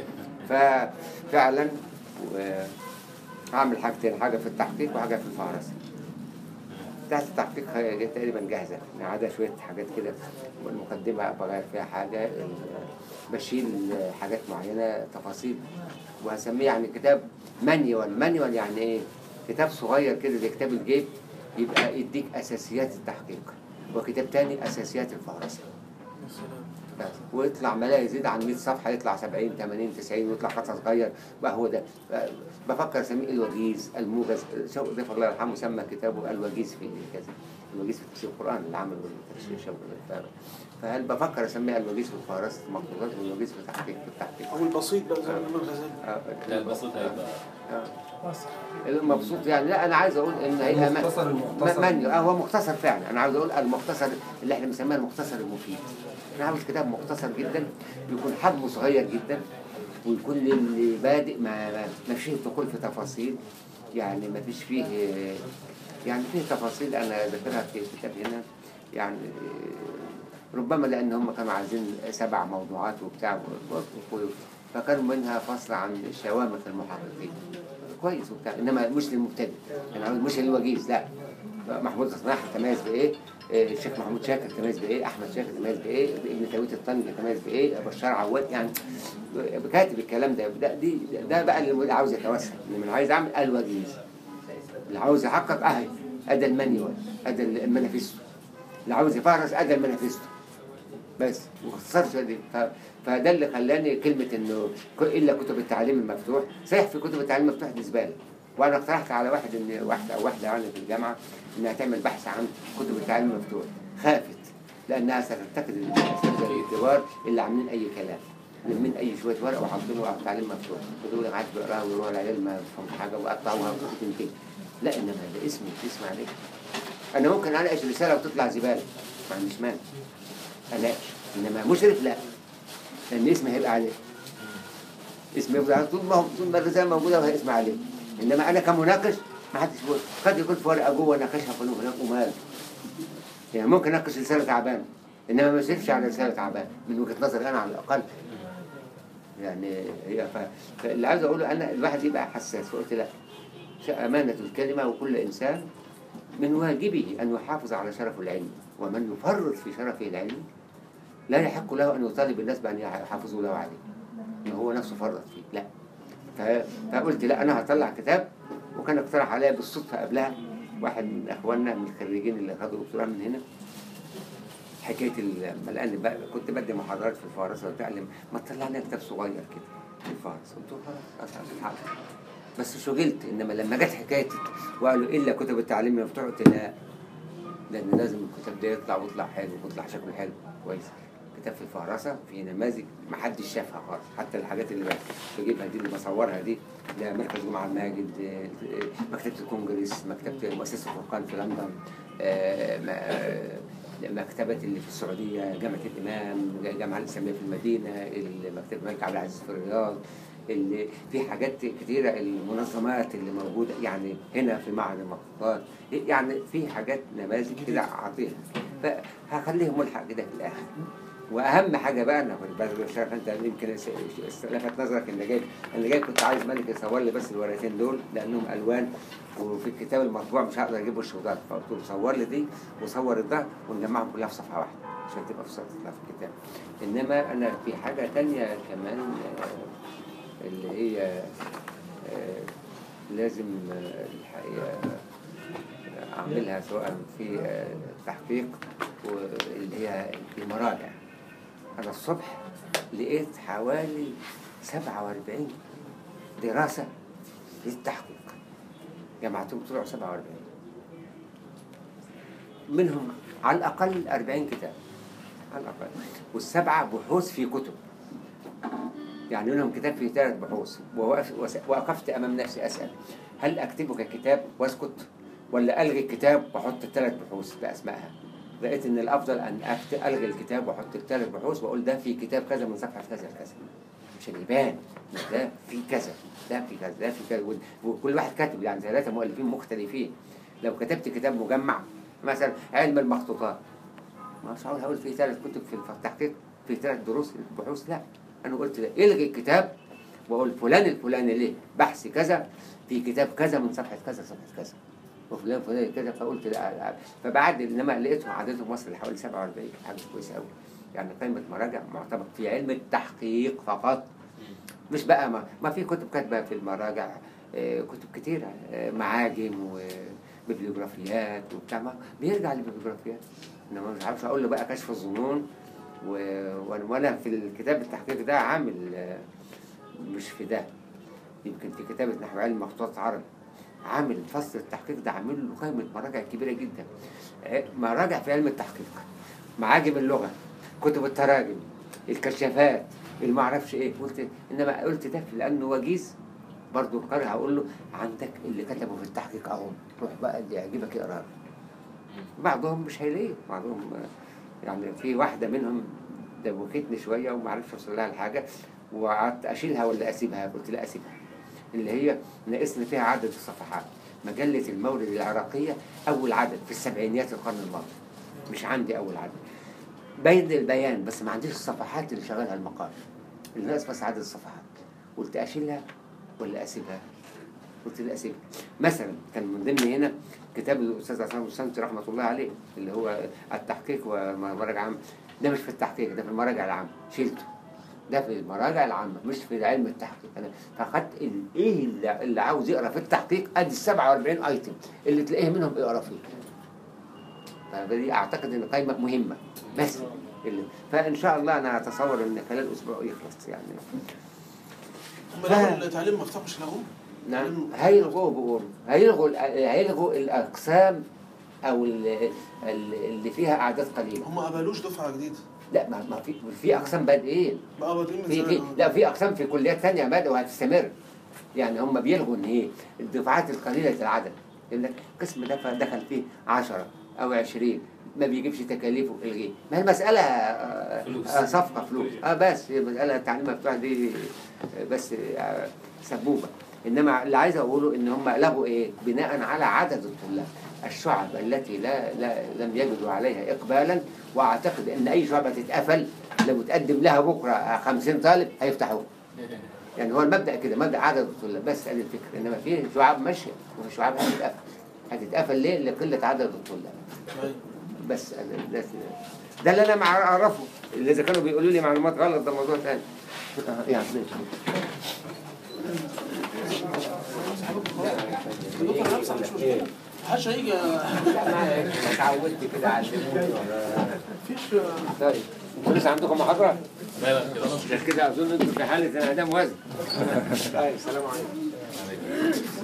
ففعلا و- هعمل حاجتين حاجه في التحقيق وحاجه في الفهرسه بتاعت التحقيق هي تقريبا جاهزه يعني عدا شويه حاجات كده المقدمه بغير فيها حاجه ال- بشيل حاجات معينه تفاصيل وهسميه يعني كتاب مانيوال مانيوال يعني ايه كتاب صغير كده زي كتاب الجيب يبقى يديك اساسيات التحقيق وكتاب تاني اساسيات الفهرسه بس. ويطلع ما لا يزيد عن 100 صفحه يطلع 70 80 90 ويطلع خط صغير بقى هو ده بقى بفكر اسميه الوجيز الموجز شوق ضيف الله يرحمه سمى كتابه الوجيز في كذا الوجيز في تفسير القران اللي عمله التفسير شوق ف- فهل بفكر اسميها الوجيز في الفهرسه المخطوطات والوجيز في التحقيق في التحقيق او البسيط بقى زي الامام الغزالي آه، لا البسيط هيبقى المبسوط يعني لا انا عايز اقول ان هي المختصر المختصر. من آه هو مختصر فعلا انا عاوز اقول المختصر اللي احنا بنسميه المختصر المفيد انا عاوز كتاب مختصر جدا يكون حجمه صغير جدا ويكون للي بادئ ما ما ما فيش دخول في تفاصيل يعني ما فيش فيه يعني فيه تفاصيل انا ذاكرها في الكتاب هنا يعني ربما لان هم كانوا عايزين سبع موضوعات وبتاع و- و- فكانوا منها فصل عن شوامخ المحققين كويس وبتاع انما مش للمبتدئ يعني عاوز- مش للوجيز لا محمود صلاح تميز بايه آه، الشيخ محمود شاكر تميز بايه احمد شاكر تميز بايه ابن تاويت الطنجي تميز بايه بشار عواد يعني كاتب الكلام ده ده دي ده بقى اللي عاوز يتوسع اللي عايز اعمل الوجيز اللي عاوز يحقق اهي ادى المانيوال ادى المانيفستو اللي عاوز يفهرس ادى المانيفستو بس واختصار دي ف... فده اللي خلاني كلمة انه ك- الا كتب التعليم المفتوح صحيح في كتب التعليم المفتوح دي زبالة وانا اقترحت على واحد ان واحدة او واحدة يعني في الجامعة انها تعمل بحث عن كتب التعليم المفتوح خافت لانها ستعتقد ان الاساتذه الاعتبار اللي عاملين اي كلام من اي شويه ورق وحاطينه على التعليم مفتوح يقول لك قاعد بيقراها ويروح العيال ما يفهمش حاجه ويقطعوها وتنتهي لا انما ده اسمه اسم عليه انا ممكن اناقش رساله وتطلع زباله ما عنديش مانع اناقش انما مشرف لا لان اسمي هيبقى عليه اسمي يفضل عليه طول ما هو طول ما الرساله موجوده وهي اسمي عليه انما انا كمناقش ما حدش يقول قد يكون في ورقه جوه ناقشها فلان هناك ومال يعني ممكن اناقش رساله تعبان انما ما اشرفش على رساله تعبان من وجهه نظري انا على الاقل يعني هي ف... فاللي عايز اقوله انا الواحد يبقى حساس فقلت لا أمانة الكلمة وكل إنسان من واجبه أن يحافظ على شرفه العلمي ومن يفرط في شرفه العلمي لا يحق له أن يطالب الناس بأن يحافظوا له عليه إن هو نفسه فرط فيه لا ف- فقلت لا أنا هطلع كتاب وكان اقترح عليا بالصدفة قبلها واحد من إخواننا من الخريجين اللي خدوا دكتوراه من هنا حكاية ال- لما لأن بقى كنت بدي محاضرات في الفهرس وبتعلم ما تطلع لنا كتاب صغير كده في الفهرس قلت له خلاص أسعد حاضر بس شغلت انما لما جت حكايه وقالوا الا كتب التعليم المفتوح قلت لا لان لازم الكتاب ده يطلع ويطلع حلو ويطلع شكله حلو كويس كتاب في الفهرسه في نماذج ما حدش شافها خالص حتى الحاجات اللي بجيبها دي اللي بصورها دي لا مركز جمعه الماجد آه، آه، مكتبه الكونجرس مكتبه مؤسسه الفرقان في لندن آه، ما- آه، مكتبة اللي في السعودية جامعة الإمام الجامعة الإسلامية في المدينة مكتبة الملك عبد العزيز في الرياض اللي في حاجات كتيرة المنظمات اللي موجودة يعني هنا في معهد المخطوطات يعني في حاجات نماذج كده أعطيها فهخليهم ملحق كده في الآخر واهم حاجه بقى انا كنت بس شايف انت يمكن س- س- لفت نظرك ان جاي انا جاي كنت عايز ملك يصور لي بس الورقتين دول لانهم الوان وفي الكتاب المطبوع مش هقدر اجيب وش وظهر فقلت له صور لي دي وصور الظهر ونجمعهم كلها في صفحه واحده عشان تبقى في صفحه في الكتاب انما انا في حاجه تانية كمان آه، اللي هي آه، لازم آه، الحقيقه اعملها سواء في آه، تحقيق واللي هي المراجع انا الصبح لقيت حوالي 47 دراسة للتحقيق جمعتهم طلعوا 47 منهم على الأقل 40 كتاب على الأقل والسبعة بحوث في كتب يعني منهم كتاب فيه ثلاث بحوث ووقف- وس- وقفت أمام نفسي أسأل هل أكتبه ككتاب وأسكت ولا ألغي الكتاب وأحط الثلاث بحوث بأسمائها لقيت ان الافضل ان أكت- الغي الكتاب واحط الثلاث بحوث واقول ده في كتاب كذا من صفحه كذا لكذا عشان يبان إن ده في كذا ده في كذا ده في كذا وال- وكل واحد كاتب يعني ثلاثه مؤلفين مختلفين لو كتبت كتاب مجمع مثلا علم المخطوطات مش هقول هقول في ثلاث كتب في التحقيق في ثلاث دروس بحوث لا انا قلت لا الغي الكتاب واقول فلان الفلاني ليه بحث كذا في كتاب كذا من صفحه كذا صفحه كذا وفلان فلان كذا فقلت لا لا. فبعد انما لقيتهم عددهم وصل لحوالي 47 حاجه كويسه قوي يعني قائمه مراجع معتبر في علم التحقيق فقط مش بقى ما, ما في كتب كاتبه في المراجع آه، كتب كتيره آه، معاجم وبيبليوغرافيات وبتاع ما بيرجع للبيبليوغرافيات انما مش عارف اقول له بقى كشف الظنون و- وانا وأنا في الكتاب التحقيق ده عامل آه، مش في ده يمكن في كتابة نحو علم مخطوطات عربي عامل فصل التحقيق ده عامل له قائمة مراجع كبيرة جدا آه، مراجع في علم التحقيق معاجم اللغة كتب التراجم الكشافات المعرفش ايه قلت انما قلت ده لانه وجيز برضه القارئ هقول له عندك اللي كتبوا في التحقيق اهو روح بقى اللي يعجبك اقراه بعضهم مش هيلاقيه بعضهم آه، يعني في واحدة منهم دوكتني شوية وما عرفتش اوصل لها الحاجة وقعدت اشيلها ولا اسيبها قلت لا اسيبها اللي هي ناقصني فيها عدد الصفحات مجلة المورد العراقية أول عدد في السبعينيات القرن الماضي مش عندي أول عدد بين البيان بس ما عنديش الصفحات اللي شغالها المقال اللي ناقص بس عدد الصفحات قلت أشيلها ولا أسيبها قلت لا أسيبها مثلا كان من ضمن هنا كتاب الأستاذ عصام السمسي رحمة الله عليه اللي هو التحقيق ومراجع عام ده مش في التحقيق ده في المراجع العامة شيلته ده في المراجع العامة مش في علم التحقيق أنا فأخدت ال- إيه اللي, اللي عاوز يقرأ في التحقيق أدي ال 47 أيتم اللي تلاقيه منهم اقرأ فيه فدي أعتقد إن قائمة مهمة بس اللي فإن شاء الله أنا أتصور إن خلال أسبوع يخلص يعني هم لغوا التعليم مفتوح مش لغوه؟ نعم هيلغوا بيقولوا هيلغوا ال- هيلغوا الأقسام او ال- ال- اللي فيها اعداد قليله هم ما قبلوش دفعه جديده لا ما, ما في في اقسام بادئين بقى بادئين من في في زمان لا في اقسام في كليات ثانيه بدأوا وهتستمر يعني هم بيلغوا ان ايه الدفعات القليله العدد يقول لك القسم ده دخل فيه 10 او 20 ما بيجيبش تكاليفه الغيه ما هي المساله آه، فلوس. آه، صفقه فلوس اه بس هي المساله التعليم المفتوح دي آه، بس آه، سبوبه انما اللي عايز اقوله ان هم لغوا ايه بناء على عدد الطلاب الشعب التي لا, لا لم يجدوا عليها اقبالا واعتقد ان اي شعبه تتقفل لو تقدم لها بكره 50 طالب هيفتحوها يعني هو المبدا كده مبدا عدد الطلاب بس ادي الفكره انما في شعاب ماشيه وفي شعاب هتتقفل هتتقفل ليه؟ لقله عدد الطلاب أيوة. بس أنا ده, ده اللي انا مع- اعرفه اللي اذا كانوا بيقولوا لي معلومات غلط ده موضوع ثاني آه، يعني ماشي دكتور نفسه مش مشكله محدش هيجي انا اتعودت كده علموني ولا مفيش طيب انتوا لسه عندكم محاضره؟ لا لا كده ده كده اظن انتوا في حاله انعدام وزن طيب السلام عليكم